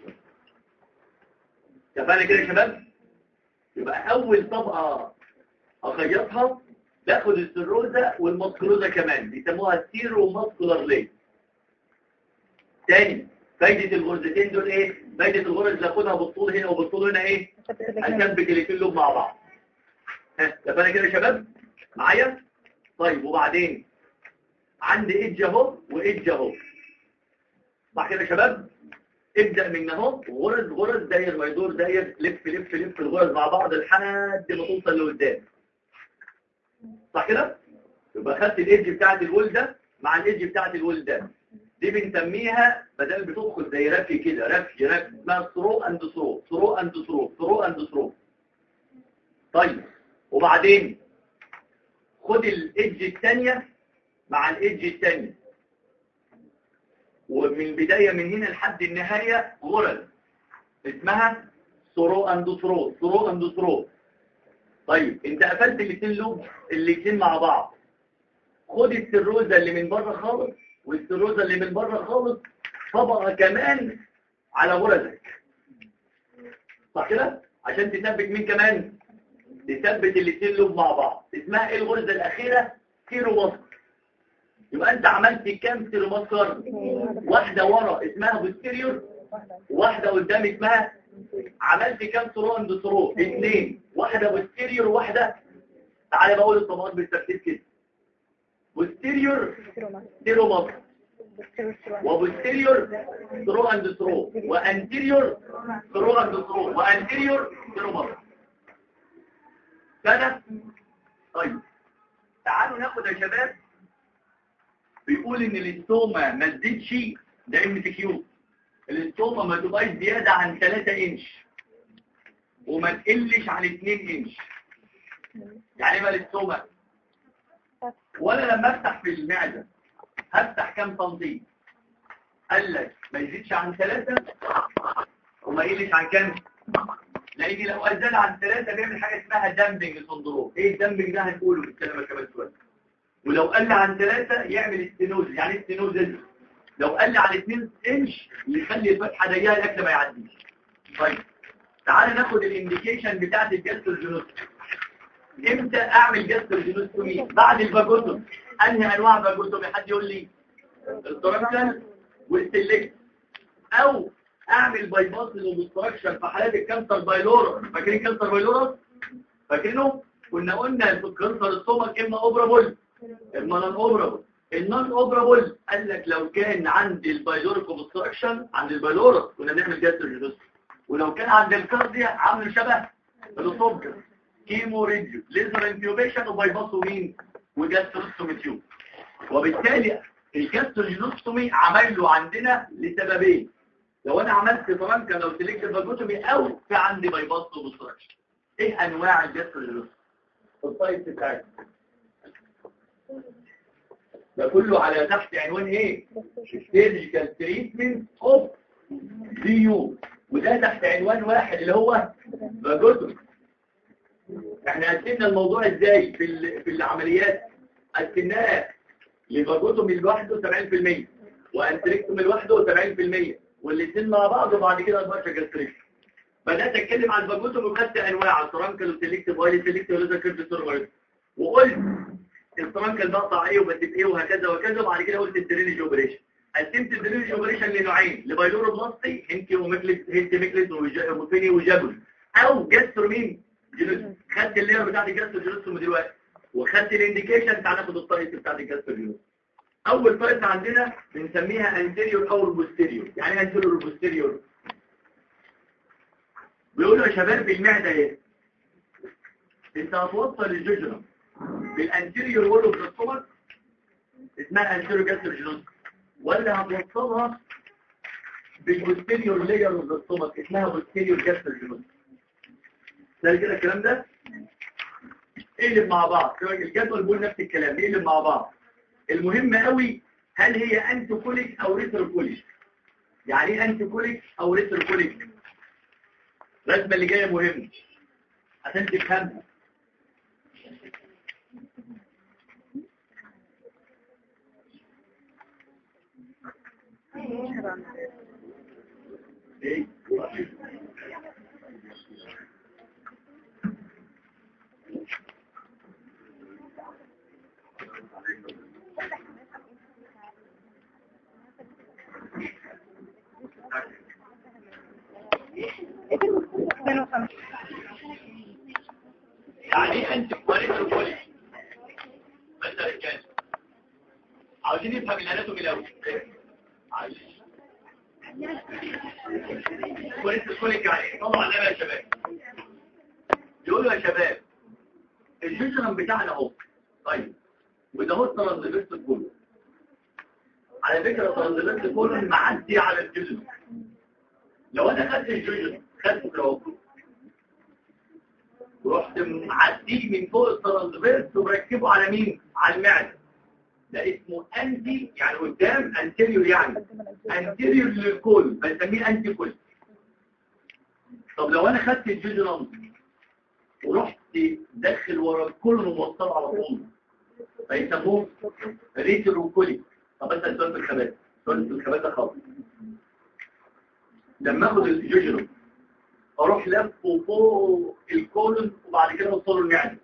اتفقنا كده يا شباب يبقى اول طبقة اخيطها باخد السروزة والمسكروزة كمان بيسموها سيرو ماسكولار ليه تاني فايدة الغرزتين دول ايه فايدة الغرز اللي اخدها بالطول هنا وبالطول هنا ايه اثبت الاثنين لوب مع بعض ها اتفقنا كده يا شباب معايا طيب وبعدين عندي ايدج اهو وايدج اهو صح كده يا شباب ابدأ من اهو غرز غرز داير ما يدور داير لف لف لف الغرز مع بعض لحد ما توصل لقدام صح كده يبقى خدت الايدج بتاعت الول ده مع الايدج بتاعت الول ده دي بنسميها بدل بتدخل زي رفي كده رفي رفي اسمها ثرو اند ثرو ثرو اند ثرو ثرو اند ثرو طيب وبعدين خد الايدج الثانيه مع الايدج الثانيه ومن البدايه من هنا لحد النهايه غرز اسمها ثرو اند ثرو ثرو اند ثرو طيب انت قفلت الاثنين لوب الاثنين مع بعض خد السروزه اللي من بره خالص والسروزه اللي من بره خالص طبقه كمان على غرزك صح كده عشان تثبت مين كمان تثبت الاثنين لوب مع بعض اسمها ايه الغرزه الاخيره سيرو ماسك يبقى انت عملت كام سيرو ماسكر واحده ورا اسمها بوستيريور واحده قدام اسمها عملت كام ثرو اند ثرو اثنين واحده بوستيريور واحده تعالى بقول الطبقات بالترتيب كده بوستيريور سيرو ماسك وبوستيريور ثرو اند ثرو وانتيريور ثرو اند ثرو وانتيريور ثرو ماسك كده طيب تعالوا ناخد يا شباب بيقول ان الاستوما ما تزيدش ده ام تي كيو الاستوما ما تبقاش زياده عن 3 انش وما تقلش عن 2 انش يعني ما الاستوما ولا لما افتح في المعده هفتح كام سنتي قال لك ما يزيدش عن 3 وما يقلش عن كام لان لو ازال عن 3 بيعمل حاجه اسمها دامبنج سندروم ايه الدامبنج ده هنقوله في الكلمه كمان شويه ولو قل عن 3 يعمل استينوز يعني استينوز لو قل عن 2 انش يخلي الفتحه ضيقه الاكل ما يعديش طيب تعال ناخد الانديكيشن بتاعت الجاستروجينوس امتى اعمل جاستروجينوستومي بعد الفاجوتوم انهي انواع فاجوتومي حد يقول لي التراكشن والسلكت او اعمل باي باس للاوبستراكشن في حالات الكانسر بايلورس فاكرين كانسر بايلورس فاكرينه كنا قلنا في كانسر السtomach اما اوبرابل اما نون اوبرابل النون اوبرابل قال لك لو كان عند البايلوريك اوبستراكشن عند البايلورس كنا بنعمل جاستروجينوس ولو كان عند الكارديا عامل شبه الاوتوبيا كيمو ريديو ليزر انتيوبيشن وباي باس ومين وجاستروستومي تيوب وبالتالي الجاستروجينوستومي عمل له عندنا لسببين لو انا عملت فرانكا لو سيلكت فاجوتومي او في عندي بايباس وبستراكشن ايه انواع الجاستروجينوستومي الطيب بتاعتي ده كله على تحت عنوان ايه سيرجيكال تريتمنت اوف دي يو وده تحت عنوان واحد اللي هو فاجوتومي احنا قسمنا الموضوع ازاي في ال- في العمليات قسمناه لفاجوتومي لوحده 70% وانتريكتومي لوحده 70% والاثنين مع بعض وبعد كده البارشا جاستريك بدات اتكلم عن الفاجوتومي وخدت انواع الترانكل والسلكتيف وايلي سلكتيف وليزر كيرف سيرفر وقلت الترانكل بقطع ايه وبدب ايه وهكذا وكذا وبعد كده قلت الدرينج اوبريشن قسمت الدرينج اوبريشن لنوعين لبايلورو بلاستي هنتي وميكليس هنتي ميكليس وفيني وجابل او جاسترومين جينوس خدت اللير بتاعت الجاسترو جينوس دلوقتي وخدت الانديكيشن تعال ناخد الطريقه بتاعت الجاسترو جينوس اول طريقه عندنا بنسميها انتيريور او البوستيريور يعني ايه انتيريور والبوستيريور بيقولوا يا شباب المعده ايه انت هتوصل الجوجرم بالانتيريور وول اوف ذا ستومك اسمها انتيريور جاسترو جينوس ولا هتوصلها بالبوستيريور لاير اوف ذا ستومك اسمها بوستيريور جاسترو جينوس ده كده الكلام ده اقلب مع بعض الجدول بيقول نفس الكلام نقلب مع بعض المهم قوي هل هي انتيكوليك او ريتروكوليك يعني ايه انتيكوليك او ريتروكوليك الرسمه اللي جايه مهمه عشان تفهمها ايه يعني ايه انتيكوليك ريتروكوليك بس يا رجاله عاوزين نفهم الاناتومي الاول عايزين كويس كوليك يعني طبعا لا يا شباب يقولوا يا شباب الجزرم بتاعنا اهو طيب وده هو الترانزفيرس كله على فكره الترانزفيرس كله معدي على الجزرم لو انا خدت الجزرم خدته كده اهو ورحت معديه من فوق الترانزفيرس ومركبه على مين على المعده ده اسمه انتي يعني قدام انتيريور يعني انتيريور للكول بنسميه انتي كول طب لو انا خدت الجيجرام ورحت داخل ورا الكل وموصل على طول فيسموه ريتروكولي طب انت السؤال في الخبات السؤال في الخبات ده خالص لما اخد الجيجرام اروح لفه فوق الكولون وبعد كده اوصله المعده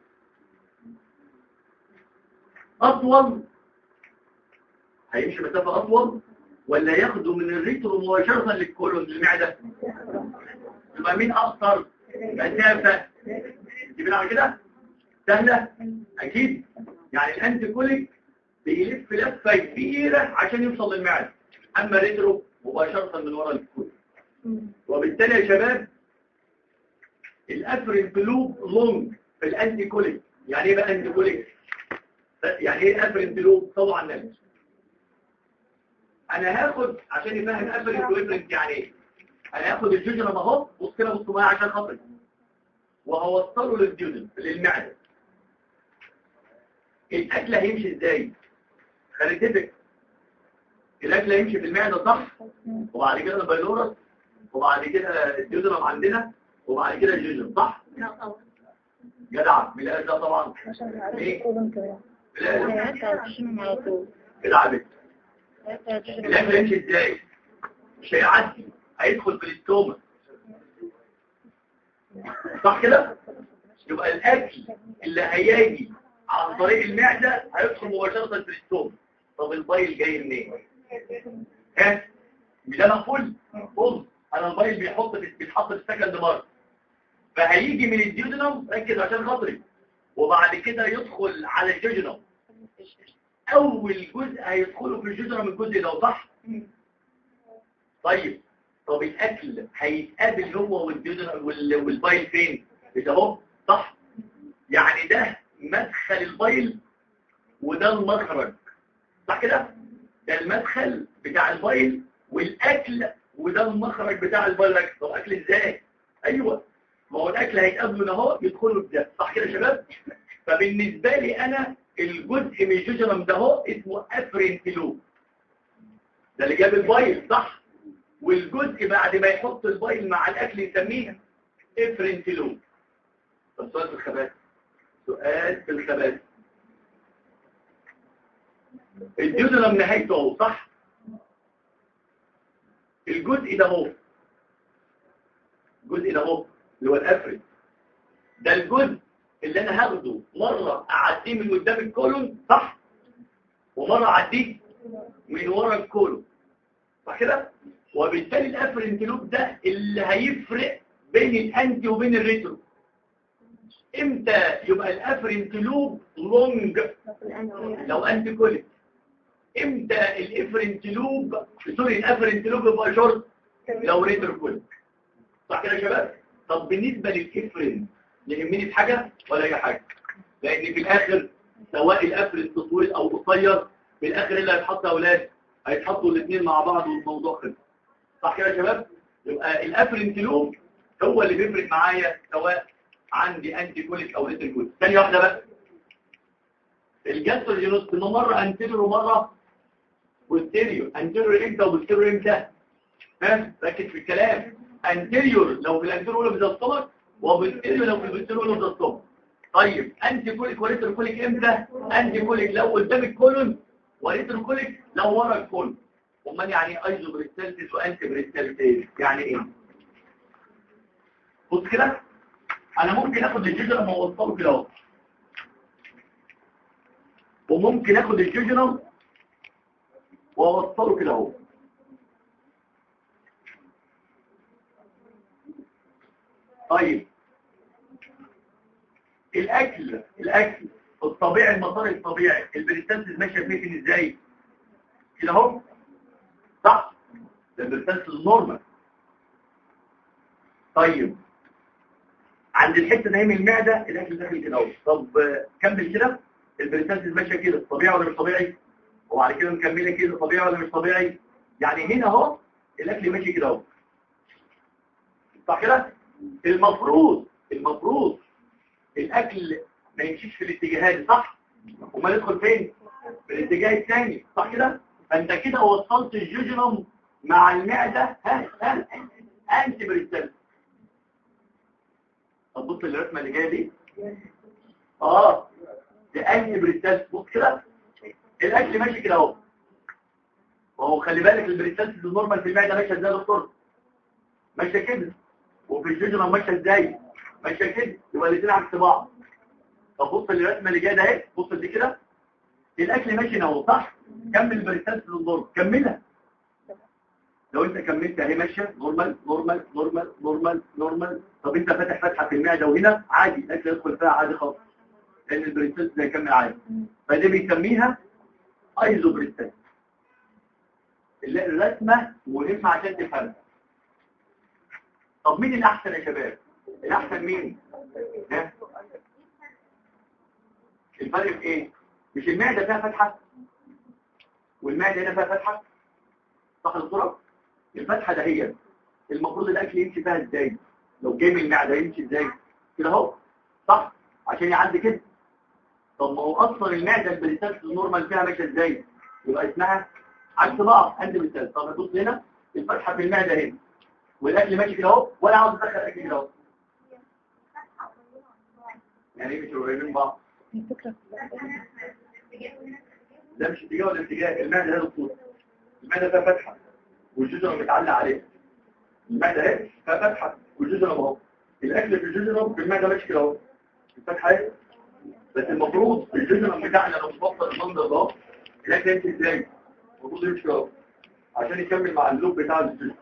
اطول هيمشي مسافة أطول ولا ياخده من الريترو مباشرة للكولون للمعدة يبقى مين أقصر مسافة تبين على كده سهلة أكيد يعني الأنتي كوليك بيلف لفة كبيرة عشان يوصل للمعدة أما ريترو مباشرة من وراء الكولون وبالتالي يا شباب الأفرين بلوب لونج في الأنتي كوليك يعني إيه بقى أنتي كوليك يعني إيه أفرين بلوب طبعا نفسه انا هاخد عشان يفهم افرنت ويفرنت يعني ايه انا هاخد الجوجنم اهو بص كده بص معايا عشان خاطري وهوصله للجوجن للمعده الاكل هيمشي ازاي خلي تفك الاكل هيمشي في المعده صح وبعد كده البايلورس وبعد كده الجوجنم عندنا وبعد كده الجوجن صح جدع بلا ده طبعا ليه بلا جدع بك الاكل يمشي ازاي مش هيعدي هيدخل في الاستومك صح كده يبقى الاكل اللي هيجي عن طريق المعده هيدخل مباشره في الاستومك طب البايل جاي منين ها مش انا مقفول بص انا البايل بيحط بيتحط في السكند مره فهيجي من الديودنم ركز عشان خاطري وبعد كده يدخل على الجوجنم اول جزء هيدخله في الجزرة من الجزء ده صح طيب طب الاكل هيتقابل هو والجزرة والبايل فين ده اهو صح يعني ده مدخل البايل وده المخرج صح كده ده المدخل بتاع البايل والاكل وده المخرج بتاع البايل طب اكل ازاي ايوه ما هو الاكل هيتقابلوا هنا اهو يدخلوا في ده صح كده يا شباب فبالنسبه لي انا الجزء من الجوجرم ده اهو اسمه افرنتلوب ده اللي جاب البايل صح والجزء بعد ما يحط البايل مع الاكل يسميه افرنتلوب طب سؤال في الخباث سؤال في الخباث الجزء نهايته اهو صح الجزء ده اهو الجزء ده اهو اللي هو الافرد ده الجزء اللي انا هاخده مره اعديه من قدام الكولون صح ومره اعديه من ورا الكولون صح كده وبالتالي الافرنتلوب ده اللي هيفرق بين الانتي وبين الريترو امتى يبقى الافرنتلوب لونج لو انتي كوليك امتى الافرنتلوب سوري الافرنتلوب يبقى شورت لو ريترو كوليك صح كده يا شباب طب بالنسبه للافرنت يهمني في حاجه ولا اي حاجه لان في الاخر سواء الافرنت طويل او قصير في الاخر اللي هيتحط يا اولاد هيتحطوا الاثنين مع بعض والموضوع خلص صح كده يا شباب يبقى الافرنتلوب هو اللي بيفرق معايا سواء عندي انتي كوليك او ريترو كوليك ثانيه واحده بقى الجاستروجينوس انه مره انتيريور ومره بوستيريور انتيريور امتى وبوستيريور امتى ها ركز في الكلام انتيريور لو في الانتيريور ولا بيزطمك وبوستيريور لو في البوستيريور ولا بيزطمك طيب انتي كوليك وريترو كوليك امتى انتي كوليك لو قدام الكولون وريترو كوليك لو ورا الكولون امال يعني ايه ايزو بريستالتس وانتي بريستالتس يعني ايه بص كده انا ممكن اخد الجزر ما اوصله كده اهو وممكن اخد الجوجنم واوصله كده اهو طيب الاكل الاكل الطبيعي المسار الطبيعي البريستانسز ماشيه فيه فين ازاي كده اهو صح ده البريستانسز النورمال طيب عند الحته دايما المعده الاكل داخل كده اهو طب كمل كده البريسانسز ماشيه كده طبيعي ولا مش طبيعي وبعد كده مكمله كده طبيعي ولا مش طبيعي يعني هنا اهو الاكل ماشي كده اهو صح كده المفروض المفروض الاكل ما يمشيش في الاتجاهات دي صح وما يدخل فين في الاتجاه الثاني صح كده فانت كده وصلت الجوجنم مع المعده ها ها انتي بريستانس طب بص الرسمه اللي جايه دي اه ده انتي بريستانس بص كده الاكل ماشي كده اهو وهو خلي بالك البريستانس النورمال في المعده ماشيه ازاي يا دكتور ماشيه كده وفي الجوجنم ماشيه ازاي ماشيه كده يبقى الاثنين عكس بعض طب بص الرسمه اللي جايه ده اهي بص دي كده الاكل ماشي اهو صح كمل البريستانس النورمال كملها لو انت كملت اهي ماشيه نورمال نورمال نورمال نورمال نورمال طب انت فاتح فتحه في المعده وهنا عادي الاكل يدخل فيها عادي خالص لان البريستانس ده يكمل عادي فده بيسميها ايزو بريستانس الرسمه مهمه عشان تفهمها طب مين الاحسن يا شباب الاحسن مين ها الفرق في ايه مش المعده فيها فتحه والمعده هنا فيها فتحه صح الصوره الفتحه ده هي المفروض الاكل يمشي فيها ازاي لو جاي من المعده يمشي ازاي كده اهو صح عشان يعدي كده طب ما هو اصلا المعده البريستانس النورمال فيها ماشيه ازاي يبقى اسمها عكس بعض عند بريستانس طب بص هنا الفتحه في المعده هنا والاكل ماشي كده اهو ولا عاوز ادخل اكل كده اهو يعني ايه مش قريبين من بعض ده مش اتجاه ولا اتجاه المعده هنا الصوت المعده فيها فتحه والجزر متعلق عليها المعده اهي فيها فتحه والجزر اهو الاكل في الجزر في المعده ماشي كده اهو الفتحه اهي بس المفروض الجزر بتاعنا لو متوصل المنظر ده اهو الاكل يمشي ازاي المفروض يمشي كده اهو عشان يكمل مع اللوب بتاع الجزر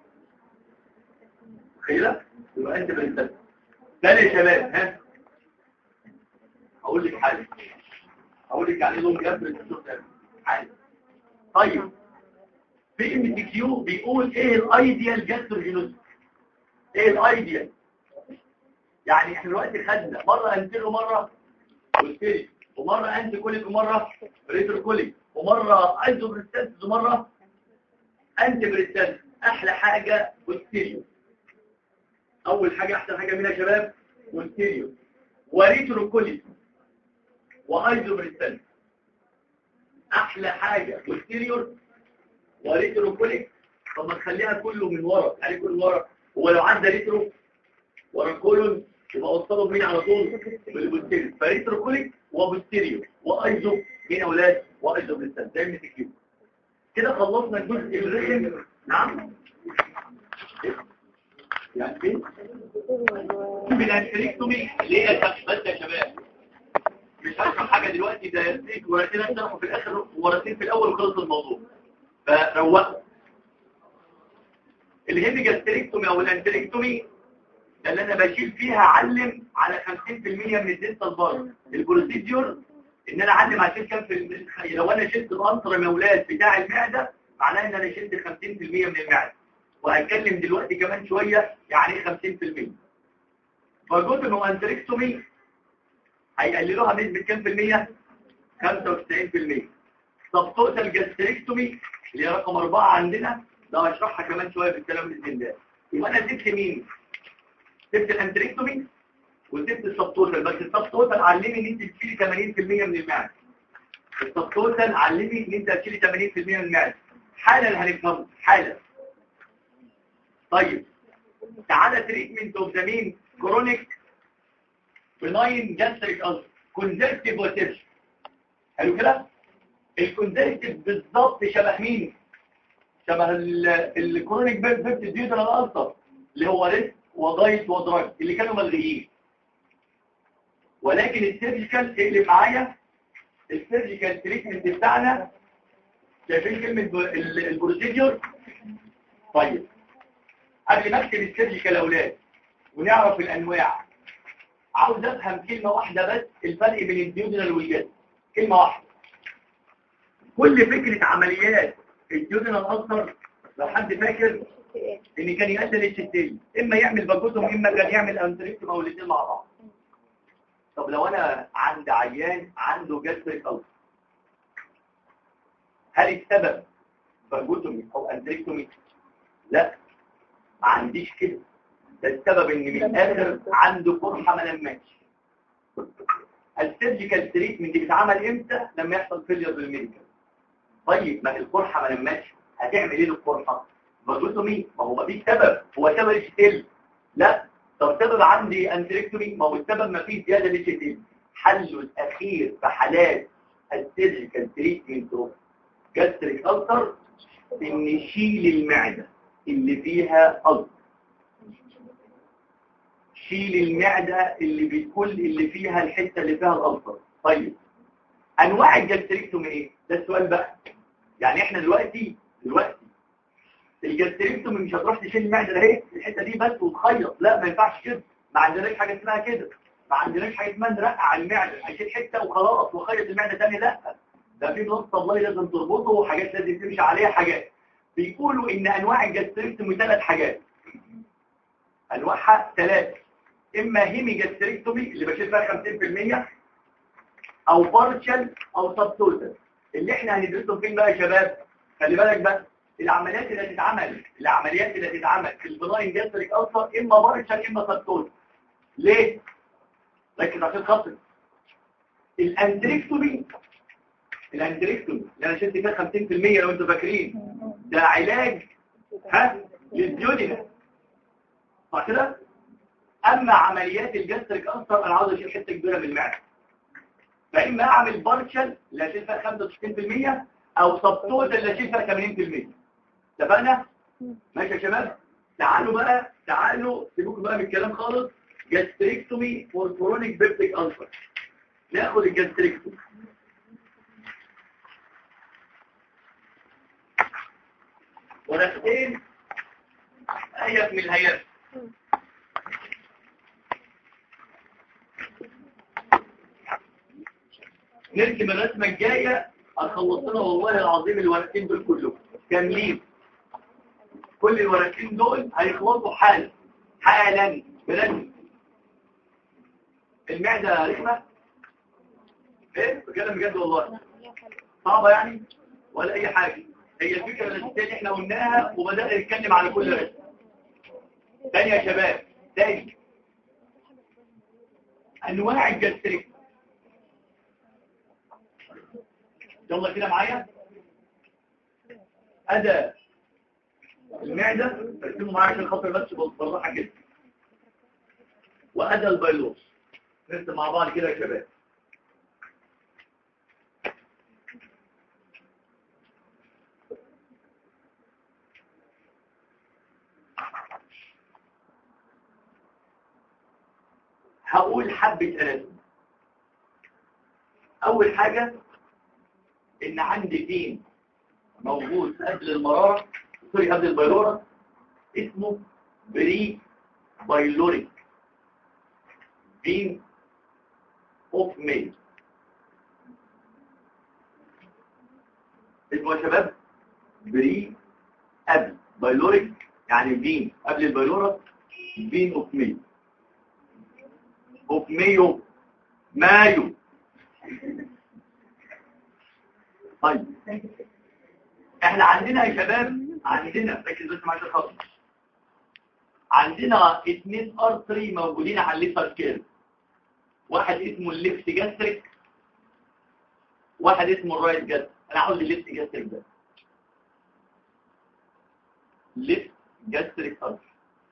متخيله يبقى انت بنتك تاني يا شباب ها اقول لك حاجه اقول لك يعني لون جاب الجزر حاجه طيب في ام تي كيو بيقول ايه الايديال جاستروجينوس ايه الايديال يعني احنا دلوقتي خدنا مره انتيرو مره بوستيريو ومره انتي كوليك ومره ريترو كوليك ومره ايزو بريستانس ومره انتي بريستانس احلى حاجه بوستيريو اول حاجه احسن حاجه منها يا شباب بوستيريو وريترو كوليك وايزو بريستانس احلى حاجه بوستيريور وريترو كوليك طب ما تخليها كله من ورا يعني كله من ورا هو لو عدى ريترو ورا كولون يبقى وصله مين على طول بالبوستيريو فريترو كوليك وبوستيريو وايزو مين اولاد وايزو بريستانس زي ما تكتب كده خلصنا الجزء الرخم نعم يعني فين بالانتريكتومي ليه يا شباب بس يا شباب مش هشرح حاجه دلوقتي ده يديك ورقتين اشرحوا في الاخر وورقتين في الاول وخلص الموضوع فروقوا الهيمي جاستريكتومي او الانتريكتومي ده اللي انا بشيل فيها علم على 50% من الدنتال بار البروسيديور ان انا اعلم على كام في الم- لو انا شلت الانتر مولات بتاع المعده معناه ان انا شلت 50% من المعده وهتكلم دلوقتي كمان شويه يعني ايه 50% فجزء من الانتريكتومي هيقللوها بنسبه كام في المية 95% طب توتال جاستريكتومي اللي هي رقم أربعة عندنا ده هشرحها كمان شويه في الكلام باذن الله يبقى انا سبت مين سبت الانتريكتومي وسبت السبتوتال بس السبتوتال علمني ان انت تشيلي 80% من المعده السبتوتال علمني ان انت تشيلي 80% من المعده حاله اللي هنفهمها حاله طيب تعالى تريتمنت اوف ذا مين كرونيك بناين جاستريك ألسر كونزرتيف وتيرش حلو كده الكونزرتيف بالظبط شبه مين شبه الكرونيك بيرفكت ديودرال ألسر اللي هو ريسك وضايت ودراج اللي كانوا ملغيين ولكن السيرجيكال اللي معايا السيرجيكال تريتمنت بتاعنا شايفين كلمة ب- ال- البروسيديور طيب قبل ما اكتب السيرجيكال يا اولاد ونعرف الانواع عاوز افهم كلمة واحدة بس الفرق بين الديودنال والجد كلمة واحدة كل فكرة عمليات الديودنال أصغر لو حد فاكر ان كان يقلل الشتين اما يعمل باجوتهم اما كان يعمل انتريكتوم او الاثنين مع بعض طب لو انا عند عيان عنده جاستريك ألسر هل السبب باجوتومي او انتريكتومي لا ما عنديش كده ده السبب ان من الاخر عنده قرحه ما لمتش السيرجيكال تريتمنت بيتعمل امتى لما يحصل فيلير بالميديكال طيب ما القرحه ما لمتش هتعمل ايه للقرحه باجوتومي ما هو ما فيش سبب هو سبب الشتل لا طب سبب عندي انتريكتومي ما هو السبب ما فيش زياده للشتل حله الاخير في حالات السيرجيكال تريتمنت جاستريك ألسر ان نشيل المعده اللي فيها ألسر شيل المعدة اللي بكل اللي فيها الحتة اللي فيها الألسر طيب أنواع الجاستريكتومي إيه؟ ده السؤال بقى يعني إحنا دلوقتي دلوقتي الجاستريكتومي مش هتروح تشيل المعدة ده اهي الحتة دي بس وتخيط لا ما ينفعش كده ما عندناش حاجة اسمها كده ما عندناش حاجة اسمها نرقع المعدة أشيل حتة وخلاص وخيط المعدة تاني لا ده في نص طبلاي لازم تربطه وحاجات لازم تمشي عليها حاجات بيقولوا إن أنواع الجاستريكتومي ثلاث حاجات أنواعها ثلاثة إما هيمي جاستريكتومي اللي بشيل فيها 50% أو بارشل أو سبتوتال اللي إحنا هندرسهم فين بقى يا شباب خلي بالك بقى العمليات اللي هتتعمل العمليات اللي هتتعمل في البناين جاستريك ألسر إما بارشل إما سبتوتال ليه؟ ركز عشان خاطر الأندريكتومي الأندريكتومي اللي أنا شلت فيها 50% لو أنتوا فاكرين ده علاج ها للديودينا صح كده؟ اما عمليات الجاستريك ألسر انا عاوز اشيل حته كبيره من المعده فاما اعمل بارشل اللي اشيل فيها 65% او سبتوت اللي اشيل فيها 80% اتفقنا ماشي يا شباب تعالوا بقى تعالوا سيبوكم بقى من الكلام خالص جاستريكتومي فور كرونيك بيبتيك ألسر ناخد الجاستريكتومي ورقتين هيئة من الهيئات نرسم الرسمة الجاية هنخلص لنا والله العظيم الورقتين دول كلهم كاملين كل الورقتين دول هيخلصوا حالا حالا برسم المعدة رسمة ايه بكلم بجد والله صعبة يعني ولا اي حاجة هي الفكرة الاساسية اللي احنا قلناها وبدأنا نتكلم على كل رسم تاني يا شباب تاني انواع الجاستريك يلا كده معايا ادى المعدة ارسموا معايا عشان خاطر بس بالراحة كده وادى البيلوس نرسم مع بعض كده يا شباب هقول حبة أناتومي أول حاجة إن عندي فين موجود قبل المرارة سوري قبل البيلورة اسمه بري بايلوريك فين اوف ميل اسمه يا شباب بري قبل بايلوريك يعني فين قبل البيلورة فين اوف ميل اوف مايو مايو طيب احنا عندنا يا شباب عندنا ركز بس معايا الخط عندنا اثنين ارتري موجودين على الليفر كيرف واحد اسمه الليفت جاستريك واحد اسمه الرايت جاستريك انا عاوز الليفت جاستريك ده ليفت جاستريك ارتري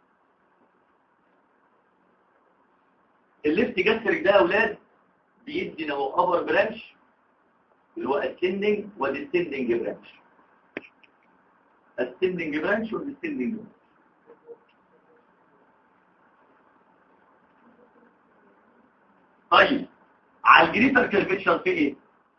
الليفت جاستريك ده يا اولاد بيدي نو ابر برانش اللي هو ascending وديسندنج برانش ascending برانش وديسندنج برانش طيب على الجريتر كيرفتشر في ايه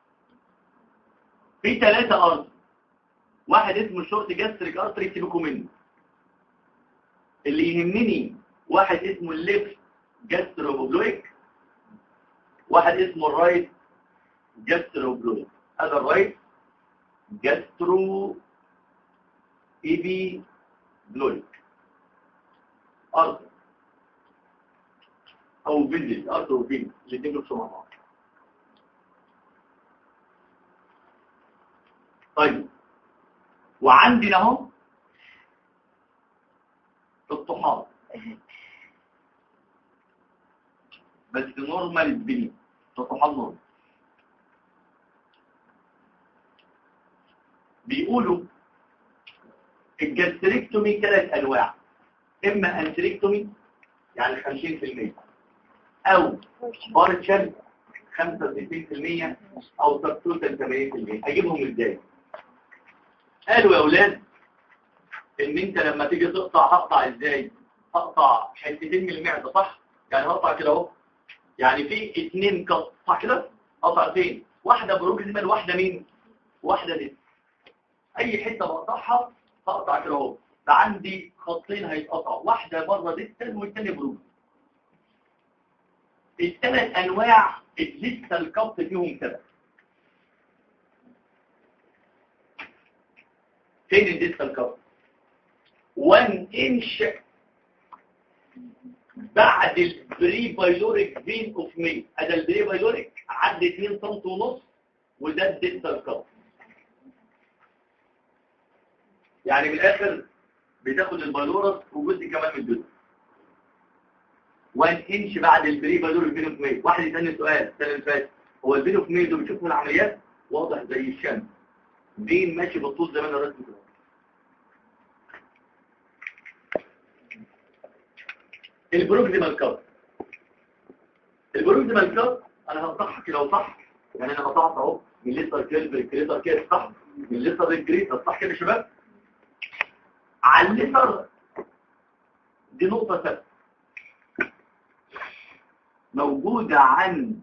في ثلاثة ارض واحد اسمه الشورت جاستريك ارتري سيبكم منه اللي يهمني واحد اسمه الليفت جاستروبلويك واحد اسمه الرايت جاستروبلويك هذا الرايت جاسترو ايبي بلويك ارض او فينجل ارض وفينجل الاثنين نفسهم مع بعض طيب وعندنا اهو الطحال بس نورمال الدنيا الطحال نورمال بيقولوا الجاستريكتومي ثلاث انواع اما انتريكتومي يعني 50% او بارشل 65% او سبتوتال 80% هجيبهم ازاي قالوا يا اولاد ان انت لما تيجي تقطع هقطع ازاي هقطع حتتين من المعده صح يعني هقطع كده اهو يعني في اتنين قط صح كده قطع فين واحده بروكسيمال واحده مين واحده دي اي حته بقطعها هقطع كده اهو ده عندي خطين هيتقطعوا واحده بره ديستال والثانيه بروكس الثلاث انواع لسه الكبط فيهم سبب فين الديستال كبط 1 انش بعد البري بايلوريك فين اوف مي هذا البري بايلوريك عدى 2 سم ونص وده الديستال كبط يعني من الاخر بتاخد البايلورس وجزء كمان من الجزء 1 انش بعد البري بايلوريك فين اوف مي واحد يسالني سؤال السنه اللي فاتت هو الفين اوف مي ده بتشوفه العمليات واضح زي الشمس فين ماشي بالطول زي ما انا رسمه كده البروكسيمال كاب البروكسيمال كاب انا هقطعها كده صح يعني انا قطعت اهو من ليتر كيرف للكريتر كيرف صح من ليتر للكريتر صح كده يا شباب على الليتر دي نقطة ثابتة موجودة عن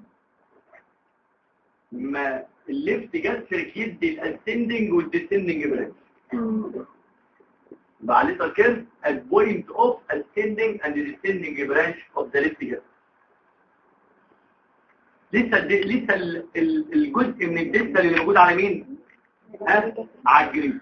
ما الليفت جاستريك يدي الاسندنج والديسندنج برانش مع ليتر كيرف at point of ascending and descending branch of the left gastric لسه لسه الجزء من الدستة اللي موجود على مين ها على الجريد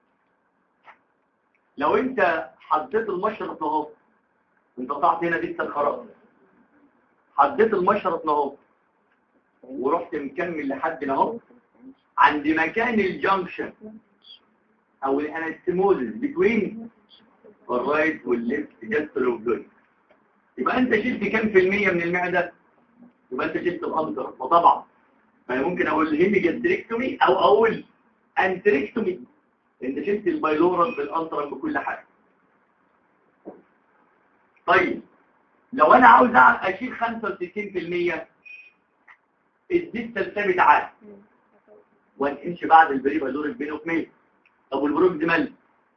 لو انت حطيت المشرط اهو انت قطعت هنا دستة الخراج حطيت المشرط اهو ورحت مكمل لحد هنا اهو عند مكان الجنكشن او الانستموزس بتوين الرايت والليفت جاستروفلويد يبقى انت شلت كام في المية من المعدة يبقى انت شلت الانتر وطبعا فانا ممكن اقول هيمي جاستريكتومي او اقول انتريكتومي انت شلت البايلورال بالانتر بكل حاجة طيب لو انا عاوز اشيل 65% الديستال ثابت عادي وانمشي بعد البري بايلورال بينه وبين طب والبروكسيمال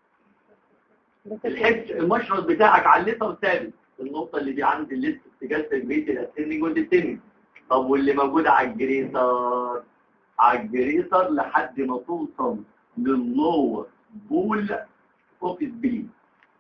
الحبس المشرط بتاعك على الليتر ثابت النقطة اللي دي عند الليست اتجاه البيت الاسندنج والديسندنج طب واللي موجود على الجريسر على الجريسر لحد ما توصل لللور بول اوفيس بليد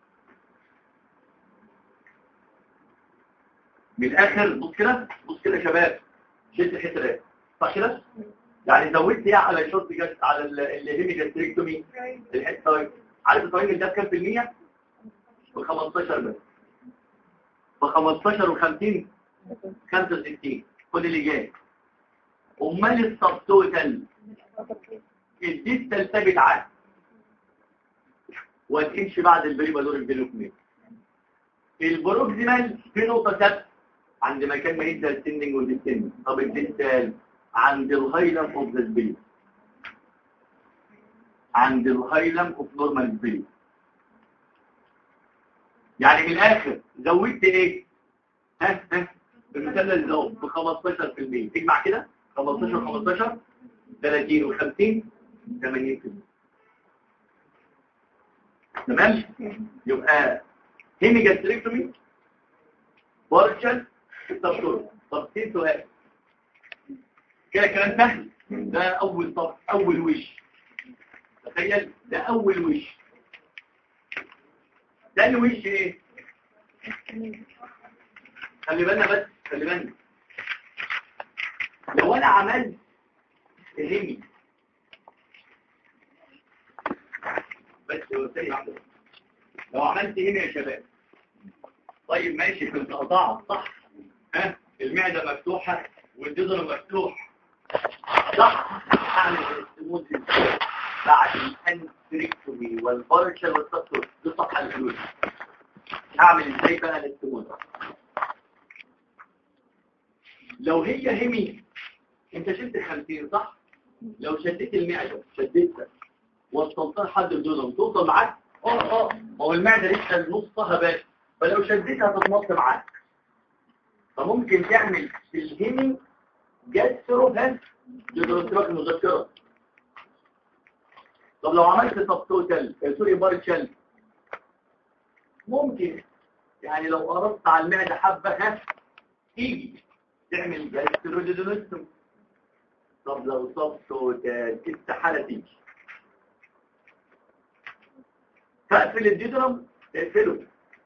من الاخر بص كده بص كده يا شباب شلت الحته دي صح كده يعني زودت ايه على الشورت جاست على الهيمي جاستريكتومي الحته دي عارف الطريق ده كام في المية ب 15 بس ب 15 و50 65 كل اللي جاي امال السبتوتال الديستال ثابت عادي وهتمشي بعد البري بالور الديلوكمين البروكسيمال في نقطه ثابته عند مكان ما يبدا السندنج والديستندنج طب الديستال عند الهايلم اوف ذا سبيس عند الهايلم اوف نورمال سبيس يعني من الاخر زودت ايه ها ها بمثلث ده ب 15% تجمع كده 15 15 30 و50 80% تمام يبقى هيمي جاستريكتومي بارشل التبشر طب سين سؤال كده كلام سهل ده اول طب اول وش تخيل ده اول وش ده الوش ايه خلي بالنا بس خلي بالنا لو انا عملت هيمي بس ثاني واحده لو عملت هيمي يا شباب طيب ماشي كنت قطعت صح ها المعده مفتوحه والجدر مفتوح صح اعمل الاستموز بعد الانتريكتومي والبارشل والتطور دي صفحه الفلوس اعمل ازاي بقى الاستموز لو هي هيمي انت شلت 50 صح لو شديت المعده شديتها وصلتها لحد الدودم توصل معاك اه اه ما هو المعده لسه نصها بس فلو شديتها تتمط معاك فممكن تعمل في الهيمي جاسترو بس لدرجة المذكرة طب لو عملت سبتوتال سوري بارشل ممكن يعني لو قربت على المعدة حبة ها تيجي تعمل جاسترو لدرجة طب لو سبتوتال استحالة تيجي تقفل الديدرم تقفله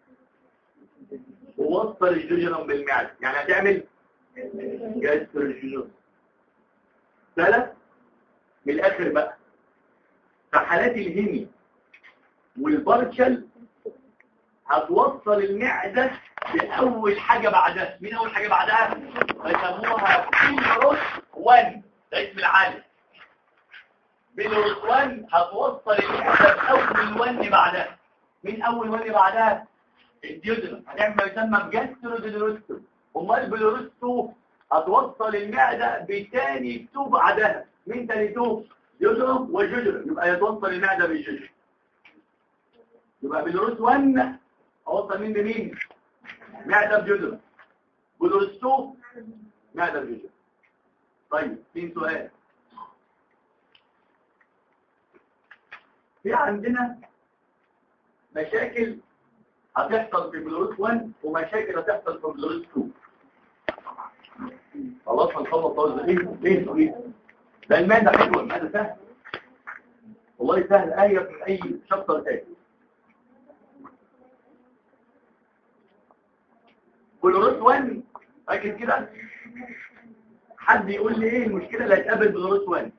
ووصل الجوجرم بالمعدة يعني هتعمل جاستر الجنون ثلاث من الاخر بقى في حالات الهيمي والبارشل هتوصل المعدة بأول حاجة بعدها مين أول حاجة بعدها؟ يسموها بيلروس 1 ده اسم العالم بيلروس 1 هتوصل المعدة بأول 1 بعدها مين أول 1 بعدها؟ الديودرم هنعمل ما يسمى بجاسترو ديدروستوم امال بلوروستو هتوصل المعدة بتاني تو بعدها مين تاني تو يجرم وججرم يبقى يتوصل المعدة بالججرم يبقى بلوروس 1 اوصل مين بمين معدة بججرم بلوروس 2 معدة بججرم طيب مين سؤال في عندنا مشاكل هتحصل في بلوروس 1 ومشاكل هتحصل في بلوروس 2 خلاص هنخلص طول ايه ايه ايه ده المادة حلوة المادة سهل والله سهل آية من أي شابتر تاني بلوروس 1 فاكر كده حد يقول لي ايه المشكلة اللي هتقابل بلوروس 1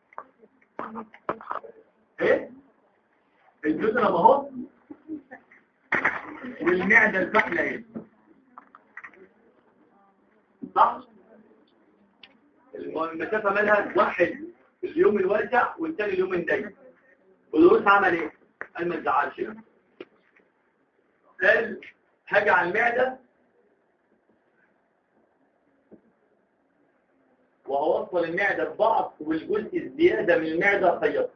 ايه الجزء اهو والمعدة الفحلة ايه صح والمسافة مالها واحد اليوم الواسع والتاني اليوم الضيق ودروس عمل ايه؟ قال ما تزعلش قال هاجي على المعدة وهوصل المعدة ببعض والجزء الزيادة من المعدة خيط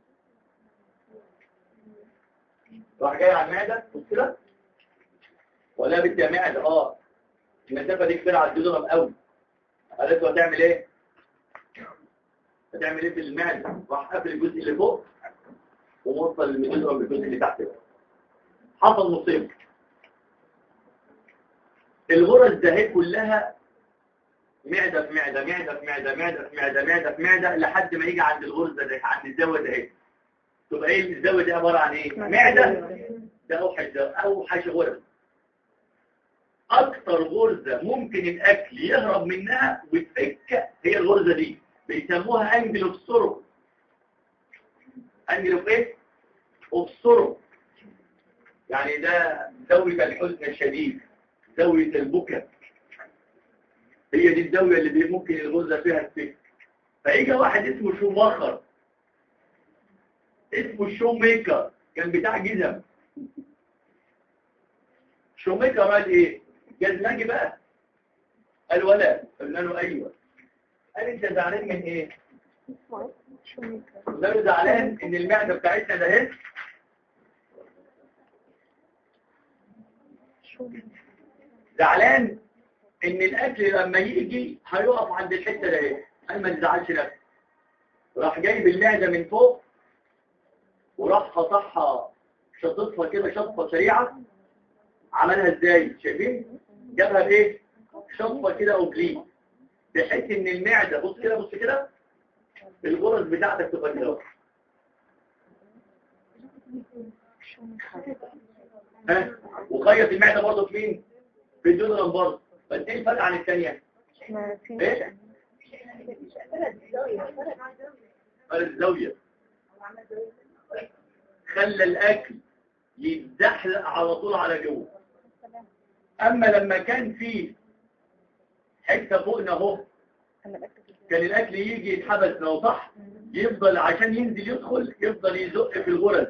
راح جاي على المعدة بص كده ولا بدي يا معدة اه المسافة دي كبيرة على الجدرم قوي قالت له هتعمل ايه؟ هتعمل ايه في المعدة؟ راح قبل الجزء اللي فوق وموصل الجدرم بالجزء اللي تحت حصل مصيبة الغرز ده هي كلها معدة في معدة معدة في معدة معدة في معدة معدة في معدة لحد ما يجي عند الغرزة ده عند الزاوية ده اهي تبقى ايه الزاوية دي عبارة عن ايه؟ معدة ده اوحش ده اوحش غرز اكتر غرزة ممكن الاكل يهرب منها وتفك هي الغرزة دي بيسموها انجل اوف سورو انجل اوف ايه؟ اوف سورو يعني ده زاوية الحزن الشديد زاوية البكا هي دي الزاوية اللي ممكن الغرزة فيها تفك فيجي واحد اسمه شوماخر اسمه الشو ميكر كان بتاع جزم شو ميكر قال ايه جزماجي بقى قال ولا قلنا له ايوه قال انت زعلان من ايه قلنا له زعلان ان المعدة بتاعتنا ده اهي زعلان ان الاكل لما يجي هيقف عند الحته ده اهي قال ما تزعلش نفسك راح جايب المعده من فوق وراح قطعها شطفها كده شطفه سريعه عملها ازاي شايفين جابها بايه شطفه كده اوبليك بحيث ان المعده بص كده بص كده الغرز بتاعتك تبقى كده ها وخيط المعده برضه في مين في الجدران برضه بس ايه الفرق عن الثانيه ايه فرق الزاويه خلى الاكل يتزحلق على طول على جوه اما لما كان في حته فوقنا اهو كان الاكل يجي يتحبس لو صح يفضل عشان ينزل يدخل يفضل يزق في الغرز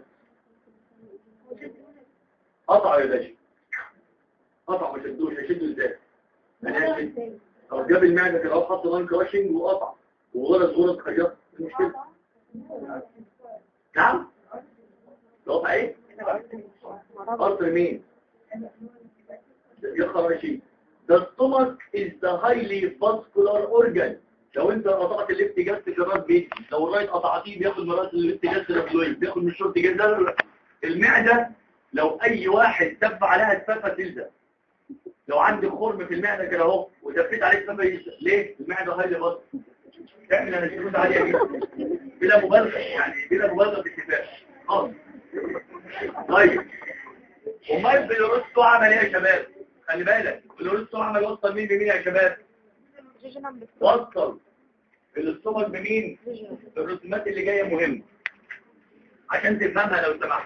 قطعوا يا باشا قطع ما شدوش هشدوا ازاي انا هشد او جاب المعده كده اهو حط لاين كراشنج وقطع وغرز غرز خيط المشكله نعم قطع ايه قطر مين يا خراشي The stomach is the highly vascular organ لو انت قطعت الليفت جاست كرات بيت لو الرايت قطعتيه بياخد مرات الليفت جاست رفلويد بياخد من الشورت جاست المعدة لو اي واحد تف عليها تفافة تلزق لو عندك خرم في المعدة كده اهو وتفيت عليه تفافة يلزق ليه؟ المعدة هايلي فاسكولار تعمل انا شروط عالية جدا بلا مبالغة يعني بلا مبالغة باتفاق خالص طيب امال بيلورستو عمل ايه يا شباب خلي بالك بيلورستو عمل وصل مين بمين يا شباب وصل الاستومك بمين الرسومات اللي جايه مهمه عشان تفهمها لو سمحت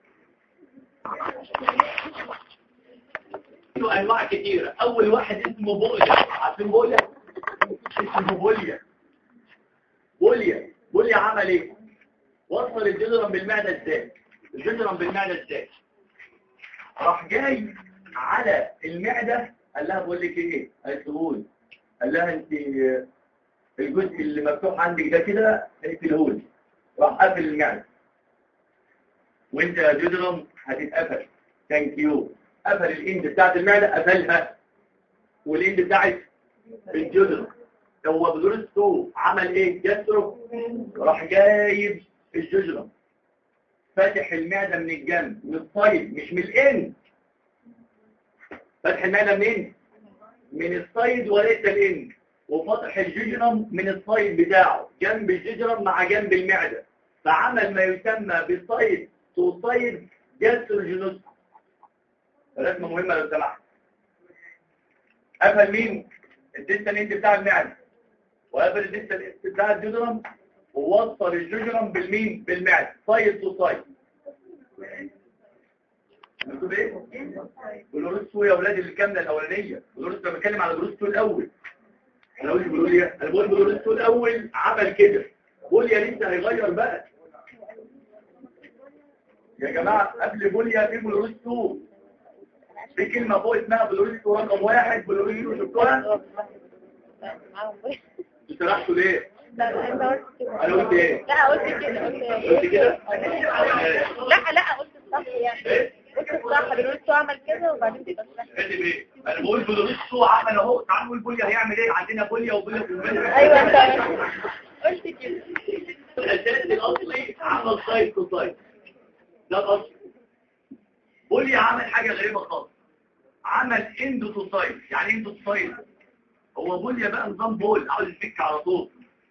له انواع كتيره اول واحد اسمه بوليا عارفين بوليا اسمه بوليا بوليا بوليا عمل ايه وصل الجدران بالمعده ازاي الجدران بالمعده ازاي راح جاي على المعده قال لها بقول لك ايه قالت له قول قال لها انت الجزء اللي مفتوح عندك ده كده اقفله لي راح قافل المعده وانت يا جدران هتتقفل ثانك يو قفل الاند بتاعت المعده قفلها والاند بتاعت الجدران هو بدورسته عمل ايه جسره راح جايب الجدران فاتح المعده من الجنب من الصيد مش من الاند فاتح المعده منين من الصيد وليس الاند وفتح الججرم من الصيد بتاعه جنب الججرم مع جنب المعدة فعمل ما يسمى بالصيد تصيد جسر جنوس رسمة مهمة لو سمحت قفل مين الديستال انت بتاع المعدة وقفل الديستال بتاع الججرم ووصل الججرم بالمين بالمعدة صيد تصيد مكتوب ايه؟ بلورستو يا اولاد الكاملة الاولانية بلورستو بتكلم على بلورستو الاول انا قلت بوليا انا بقول بولوريستو الاول عمل كده بوليا لسه هيغير بقى يا جماعه قبل بوليا في بولوريستو في كلمه فوق اسمها بولوريستو رقم واحد بولوريستو شفتوها انت رحتوا ليه
لا لا انت قلت كده
انا قلت ايه
لا قلت كده قلت
قلت كده
لا لا قلت الصح يعني
ايه
قلت الصح بنقول عمل كده وبعدين تبقى صح
كاتب ايه انا بقول بولوريستو عمل اهو تعالوا نقول بوليا هيعمل ايه عندنا بوليا وبوليا في المنزل
ايوه انت قلت كده
الاساس الاصلي عمل سايد تو سايد ده الاصل بوليا عمل حاجه غريبه خالص عمل اندو تو سايد يعني اندو تو سايد هو بوليا بقى نظام بول عاوز يفك على طول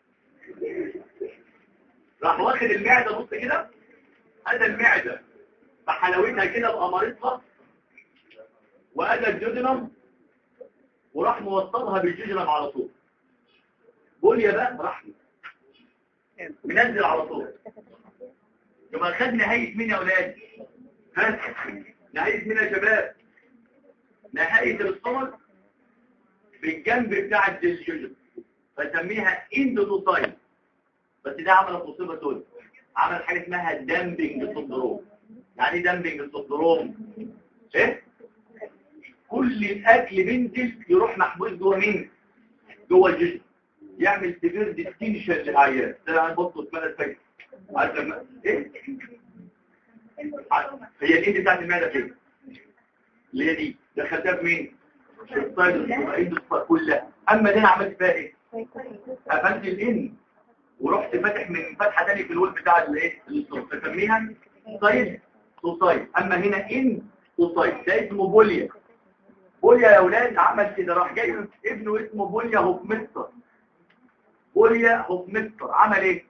راح واخد المعده بص كده هذا المعده بحلاوتها كده بأمارتها وأدى الجدنم وراح موصلها بالجدنم على طول بوليا بقى راح منزل على طول يبقى خد نهاية مين يا أولاد ها نهاية مين يا شباب نهاية الصمد بالجنب بتاع الجدنم فسميها اندوتوسايد بس ده عمل مصيبة تانية عمل حاجة اسمها دامبنج سندروم يعني ايه دامبنج سندروم ايه كل الاكل بينزل يروح محبوس جوه مين جوه الجسم يعمل سيفير ديستنشن للعيان ده يعني بطل اسمها الفجر عارف لما ايه عارف. هي الايد بتاعت المعده فين اللي هي دي دخلتها في مين في الصيد الصيد كلها اما دي انا عملت فيها ايه قفلت الان ورحت فاتح من فتحه تاني في الول بتاع الايه الصوت بسميها صيد وصيد اما هنا ان وصيد ده اسمه بوليا بوليا يا اولاد عمل كده راح جاي ابنه اسمه بوليا هوفمستر بوليا هوفمستر عمل ايه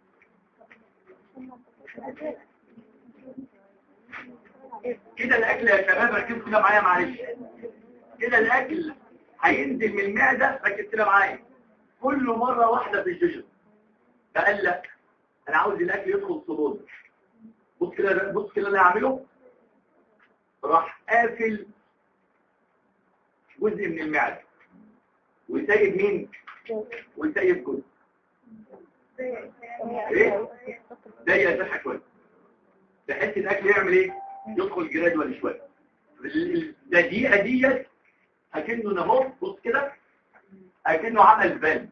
كده الاكل يا شباب ركزوا كده معايا معلش كده الاكل هينزل من المعده ركز كده معايا كل مره واحده في الجسم فقال لك انا عاوز الاكل يدخل صدور بص كده بص كده اللي هعمله راح قافل جزء من المعده وسايب مين وسايب جزء ايه ده يفتح كويس بحيث الاكل يعمل ايه يدخل جرادوال شويه الدقيقه ديت اكنه نهو بص كده اكنه عمل فالف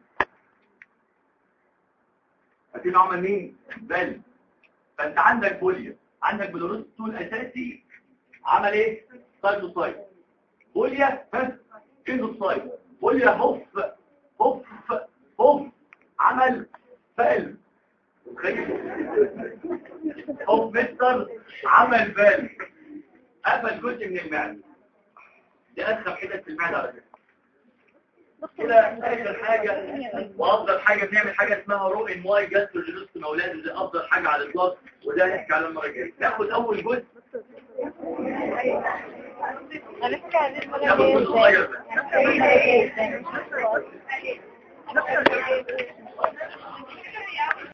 اكنه عمل مين فالف فانت عندك بوليا عندك بلوروستو الاساسي عمل ايه سايد سايد بوليا بس كيلو سايد بوليا هوف هوف هوف عمل فالف هوف مستر عمل فالف قفل جزء من المعده دي ادخل حته في المعده على فكره كده اخر حاجه وافضل حاجه بنعمل حاجه اسمها رو ان واي جاستروجينوستوم اولاد ودي افضل حاجه على الاطلاق وده هنحكي على المره الجايه ناخد اول جزء
هنحكي عن المرة
ناخد جزء صغير بس
الجاية